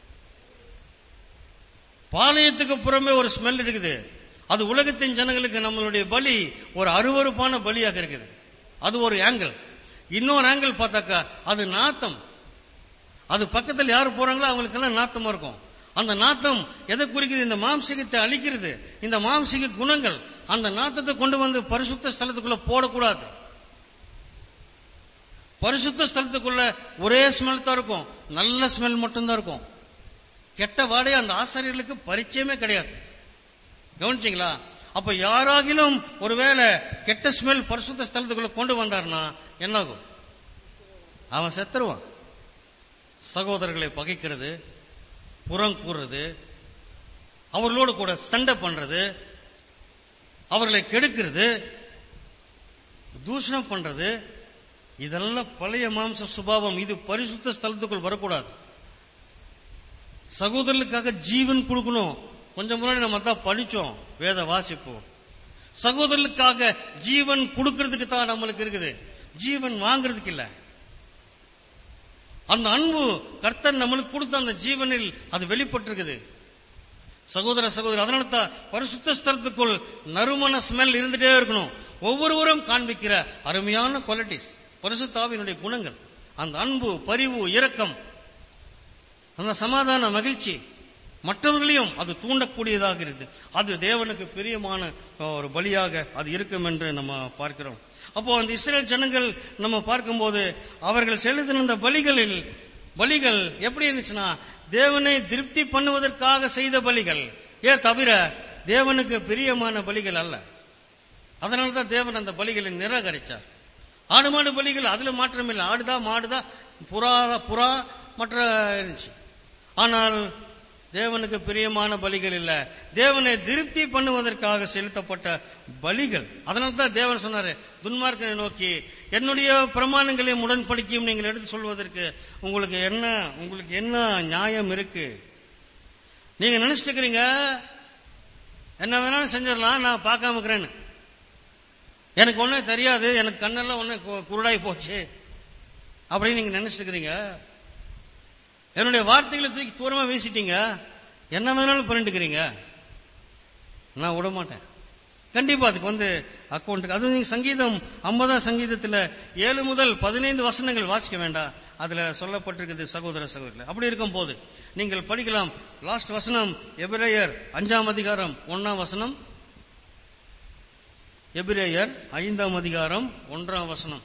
பாளையத்துக்கு புறமே ஒரு ஸ்மெல் இருக்குது அது உலகத்தின் ஜனங்களுக்கு நம்மளுடைய பலி ஒரு அருவருப்பான பலியாக இருக்குது அது ஒரு ஆங்கிள் இன்னொரு ஆங்கிள் பார்த்தாக்கா அது நாத்தம் அது பக்கத்தில் யார் போறாங்களோ அவங்களுக்கெல்லாம் நாத்தமா இருக்கும் அந்த நாத்தம் எதை குறிக்குது இந்த மாம்சிகத்தை அழிக்கிறது இந்த மாம்சிக குணங்கள் அந்த நாத்தத்தை கொண்டு வந்து பரிசுத்த ஸ்தலத்துக்குள்ள போடக்கூடாது பரிசுத்த ஸ்தலத்துக்குள்ள ஒரே ஸ்மெல் தான் இருக்கும் நல்ல ஸ்மெல் மட்டும்தான் இருக்கும் கெட்ட வாடை அந்த ஆசாரியர்களுக்கு பரிச்சயமே கிடையாது கவனிச்சீங்களா அப்ப யாராகிலும் ஒருவேளை கெட்ட ஸ்மெல் பரிசுத்த ஸ்தலத்துக்குள்ள கொண்டு வந்தார்னா என்னாகும் அவன் செத்துருவான் சகோதரர்களை பகைக்கிறது புறம் கூறுறது அவர்களோடு கூட சண்டை பண்றது அவர்களை கெடுக்கிறது தூஷணம் பண்றது இதெல்லாம் பழைய மாம்ச சுபாவம் இது பரிசுத்த ஸ்தலத்துக்குள் வரக்கூடாது சகோதரர்களுக்காக ஜீவன் கொடுக்கணும் கொஞ்சம் முன்னாடி நம்ம தான் படிச்சோம் வேத வாசிப்போம் சகோதரர்களுக்காக ஜீவன் கொடுக்கிறதுக்கு தான் நம்மளுக்கு இருக்குது ஜீவன் வாங்குறதுக்கு இல்ல அந்த அன்பு கர்த்தர் நம்மளுக்கு கொடுத்த அந்த ஜீவனில் அது வெளிப்பட்டிருக்குது சகோதர சகோதரி அதனால தான் பரிசுத்த ஸ்தலத்துக்குள் நறுமண ஸ்மெல் இருந்துட்டே இருக்கணும் ஒவ்வொருவரும் காண்பிக்கிற அருமையான குவாலிட்டிஸ் பரிசுத்தாவினுடைய குணங்கள் அந்த அன்பு பரிவு இரக்கம் அந்த சமாதான மகிழ்ச்சி மற்றவர்களையும் அது தூண்டக்கூடியதாக இருக்கு அது தேவனுக்கு பிரியமான ஒரு பலியாக அது இருக்கும் என்று நம்ம பார்க்கிறோம் அப்போ அந்த இஸ்ரேல் ஜனங்கள் நம்ம பார்க்கும்போது அவர்கள் செலுத்தின பலிகளில் பலிகள் எப்படி இருந்துச்சுன்னா தேவனை திருப்தி பண்ணுவதற்காக செய்த பலிகள் ஏன் தவிர தேவனுக்கு பிரியமான பலிகள் அல்ல அதனால தான் தேவன் அந்த பலிகளை நிராகரிச்சார் ஆடு மாடு பலிகள் அதுல மாற்றம் இல்லை ஆடுதா மாடுதா புறா புறா மற்ற இருந்துச்சு ஆனால் தேவனுக்கு பிரியமான பலிகள் இல்ல தேவனை திருப்தி பண்ணுவதற்காக செலுத்தப்பட்ட பலிகள் அதனால தான் தேவன் சொன்னாரு துன்மார்க்கனை நோக்கி என்னுடைய பிரமாணங்களை உடன்படிக்கையும் நீங்கள் எடுத்து சொல்வதற்கு உங்களுக்கு என்ன உங்களுக்கு என்ன நியாயம் இருக்கு நீங்க நினைச்சிட்டு இருக்கிறீங்க என்ன வேணாலும் செஞ்சிடலாம் நான் பார்க்காம இருக்கிறேன்னு எனக்கு ஒன்றும் தெரியாது எனக்கு கண்ணெல்லாம் ஒன்றும் குருடாய் போச்சு அப்படின்னு நீங்க நினைச்சிட்டு இருக்கிறீங்க என்னுடைய வார்த்தைகளை தூக்கி தூரமா வீசிட்டீங்க என்ன வேணாலும் பண்ணிட்டுக்கிறீங்க நான் விட மாட்டேன் கண்டிப்பா அதுக்கு வந்து அக்கௌண்ட்டுக்கு அது நீங்க சங்கீதம் ஐம்பதாம் சங்கீதத்துல ஏழு முதல் பதினைந்து வசனங்கள் வாசிக்க வேண்டாம் அதுல சொல்லப்பட்டிருக்குது சகோதர சகோதரர் அப்படி இருக்கும் போது நீங்கள் படிக்கலாம் லாஸ்ட் வசனம் எபிரேயர் அஞ்சாம் அதிகாரம் ஒன்னாம் வசனம் எபிரேயர் ஐந்தாம் அதிகாரம் ஒன்றாம் வசனம்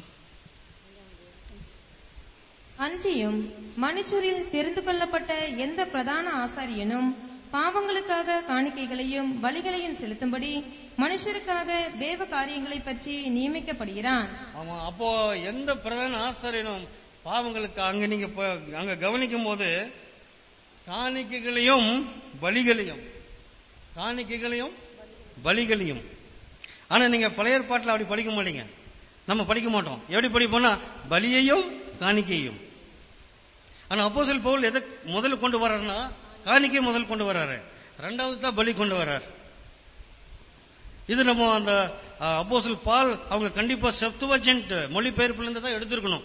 அன்றியும் மனுஷரில் தெரிந்து கொள்ளப்பட்ட எந்த பிரதான ஆசாரியனும் பாவங்களுக்காக காணிக்கைகளையும் பலிகளையும் செலுத்தும்படி மனுஷருக்காக தேவ காரியங்களை பற்றி நியமிக்கப்படுகிறான் ஆமா அப்போ எந்த பிரதான ஆசிரியனும் பாவங்களுக்கு அங்க நீங்க ப- அங்க கவனிக்கும் போது காணிக்கைகளையும் பலிகளையும் காணிக்கைகளையும் பலிகளையும் ஆனா நீங்க பழைய ஏற்பாட்டில் அப்படி படிக்க மாட்டீங்க நம்ம படிக்க மாட்டோம் எப்படி படிப்போம்னா பலியையும் காணிக்கையும் ஆனா அப்போஸ்தலன் பவுல் எதை முதல்ல கொண்டு வர்றாருன்னா காணிக்கை முதல் கொண்டு வர்றாரு ரெண்டாவது தான் பலி கொண்டு வர்றாரு இது நம்ம அந்த அப்போசல் பால் அவங்க கண்டிப்பா செப்துவஜென்ட் மொழிபெயர்ப்புல இருந்து தான் எடுத்திருக்கணும்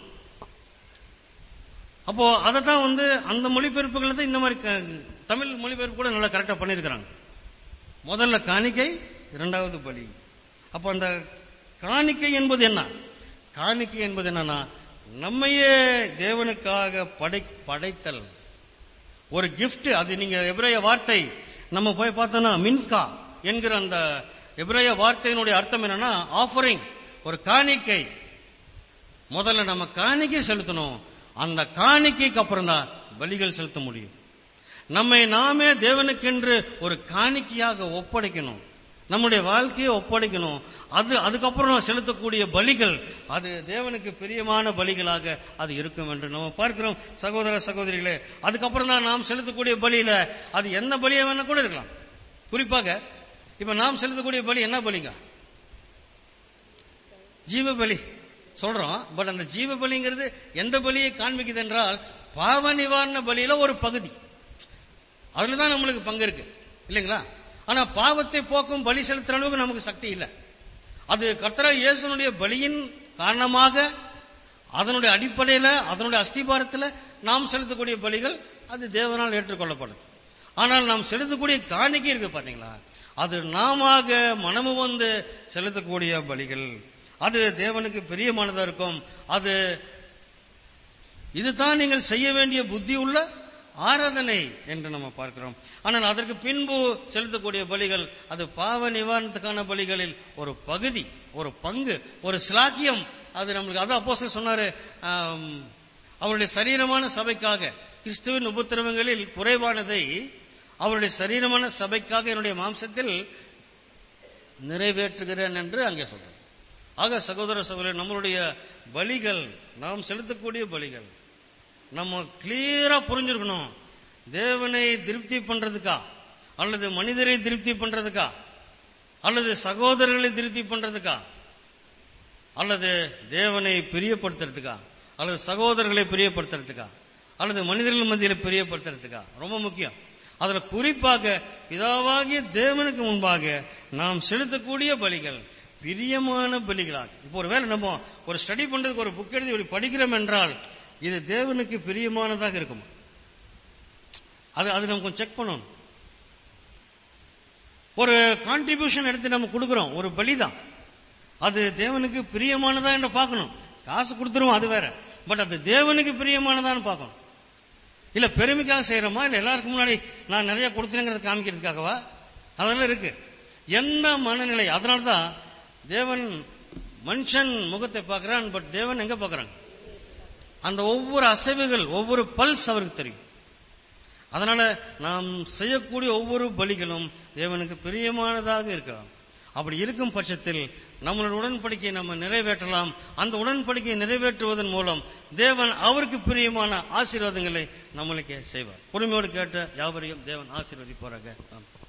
அப்போ அதை தான் வந்து அந்த மொழிபெயர்ப்புகளை தான் இந்த மாதிரி க- தமிழ் மொழிபெயர்ப்பு கூட நல்லா கரெக்டா பண்ணியிருக்கிறாங்க முதல்ல காணிக்கை இரண்டாவது பலி அப்போ அந்த காணிக்கை என்பது என்ன காணிக்கை என்பது என்னன்னா நம்மையே தேவனுக்காக படை படைத்தல் ஒரு gift அது நீங்க எபிரேய வார்த்தை நம்ம போய் பார்த்தோம்னா மின்கா என்கிற அந்த எபிரேய வார்த்தையினுடைய அர்த்தம் என்னன்னா ஆஃபரிங் ஒரு காணிக்கை முதல்ல நம்ம காணிக்கை செலுத்தணும் அந்த காணிக்கைக்கு அப்புறம் தான் பலிகள் செலுத்த முடியும் நம்மை நாமே தேவனுக்கென்று ஒரு காணிக்கையாக ஒப்படைக்கணும் நம்முடைய வாழ்க்கையை ஒப்படைக்கணும் அது அதுக்கப்புறம் செலுத்தக்கூடிய பலிகள் அது தேவனுக்கு பிரியமான பலிகளாக அது இருக்கும் என்று நம்ம பார்க்கிறோம் சகோதர சகோதரிகளே அதுக்கப்புறம் தான் நாம் செலுத்தக்கூடிய பலியில அது என்ன பலியா வேணா கூட இருக்கலாம் குறிப்பாக இப்ப நாம் செலுத்தக்கூடிய பலி என்ன பலிங்க ஜீவ பலி சொல்றோம் பட் அந்த ஜீவ பலிங்கிறது எந்த பலியை காண்பிக்குது என்றால் பாவ நிவாரண பலியில ஒரு பகுதி அதுலதான் நம்மளுக்கு பங்கு இருக்கு இல்லைங்களா ஆனா பாவத்தை போக்கும் பலி செலுத்துற அளவுக்கு நமக்கு சக்தி இல்லை அது கர்த்தரா இயேசுனுடைய பலியின் காரணமாக அதனுடைய அடிப்படையில அதனுடைய அஸ்திபாரத்தில் நாம் செலுத்தக்கூடிய பலிகள் அது தேவனால் ஏற்றுக்கொள்ளப்படும் ஆனால் நாம் செலுத்தக்கூடிய காணிக்கை இருக்கு பாத்தீங்களா அது நாம மனமு வந்து செலுத்தக்கூடிய பலிகள் அது தேவனுக்கு பிரியமானதா இருக்கும் அது இதுதான் நீங்கள் செய்ய வேண்டிய புத்தி உள்ள ஆராதனை என்று நம்ம பார்க்கிறோம் ஆனால் அதற்கு பின்பு செலுத்தக்கூடிய பலிகள் அது பாவ நிவாரணத்துக்கான பலிகளில் ஒரு பகுதி ஒரு பங்கு ஒரு சிலாக்கியம் அது நம்மளுக்கு அதான் அப்போ சொன்னாரு ஆம், அவருடைய சரீரமான சபைக்காக கிறிஸ்துவின் உபத்திரவங்களில் குறைவானதை அவருடைய சரீரமான சபைக்காக என்னுடைய மாம்சத்தில் நிறைவேற்றுகிறேன் என்று அங்கே சொல்றேன் ஆக சகோதர சகோதரர் நம்மளுடைய பலிகள் நாம் செலுத்தக்கூடிய பலிகள் நம்ம கிளியரா புரிஞ்சிருக்கணும் தேவனை திருப்தி பண்றதுக்கா அல்லது மனிதரை திருப்தி பண்றதுக்கா அல்லது சகோதரர்களை திருப்தி பண்றதுக்கா அல்லது தேவனை பிரியப்படுத்துறதுக்கா அல்லது சகோதரர்களை பிரியப்படுத்துறதுக்கா அல்லது மனிதர்கள் மத்தியில் பிரியப்படுத்துறதுக்கா ரொம்ப முக்கியம் அதுல குறிப்பாக பிதாவாகிய தேவனுக்கு முன்பாக நாம் செலுத்தக்கூடிய பலிகள் பிரியமான பலிகளாக இப்போ ஒரு வேளை நம்ம ஒரு ஸ்டடி பண்றதுக்கு ஒரு புக் எழுதி இப்படி படிக்கிறோம் என்றால் இது தேவனுக்கு பிரியமானதாக இருக்குமா அது அது நம்ம கொஞ்சம் செக் பண்ணணும் ஒரு கான்ட்ரிபியூஷன் எடுத்து நம்ம கொடுக்கிறோம் ஒரு பலிதான் அது தேவனுக்கு பிரியமானதா என்று பார்க்கணும் காசு கொடுத்துருவோம் அது வேற பட் அது தேவனுக்கு பிரியமானதான்னு பார்க்கணும் இல்ல பெருமைக்காக செய்யறோமா இல்ல எல்லாருக்கும் முன்னாடி நான் நிறைய கொடுத்தேங்கிறத காமிக்கிறதுக்காகவா அதெல்லாம் இருக்கு எந்த மனநிலை அதனால்தான் தேவன் மனுஷன் முகத்தை பார்க்கிறான் பட் தேவன் எங்க பார்க்கறாங்க அந்த ஒவ்வொரு அசைவுகள் ஒவ்வொரு பல்ஸ் அவருக்கு தெரியும் அதனால நாம் செய்யக்கூடிய ஒவ்வொரு பலிகளும் தேவனுக்கு பிரியமானதாக இருக்கலாம் அப்படி இருக்கும் பட்சத்தில் நம்மளுடைய உடன்படிக்கையை நம்ம நிறைவேற்றலாம் அந்த உடன்படிக்கையை நிறைவேற்றுவதன் மூலம் தேவன் அவருக்கு பிரியமான ஆசீர்வாதங்களை நம்மளுக்கு செய்வார் பொறுமையோடு கேட்ட யாவரையும் தேவன் ஆசீர்வதிப்பாராக ஆமென்.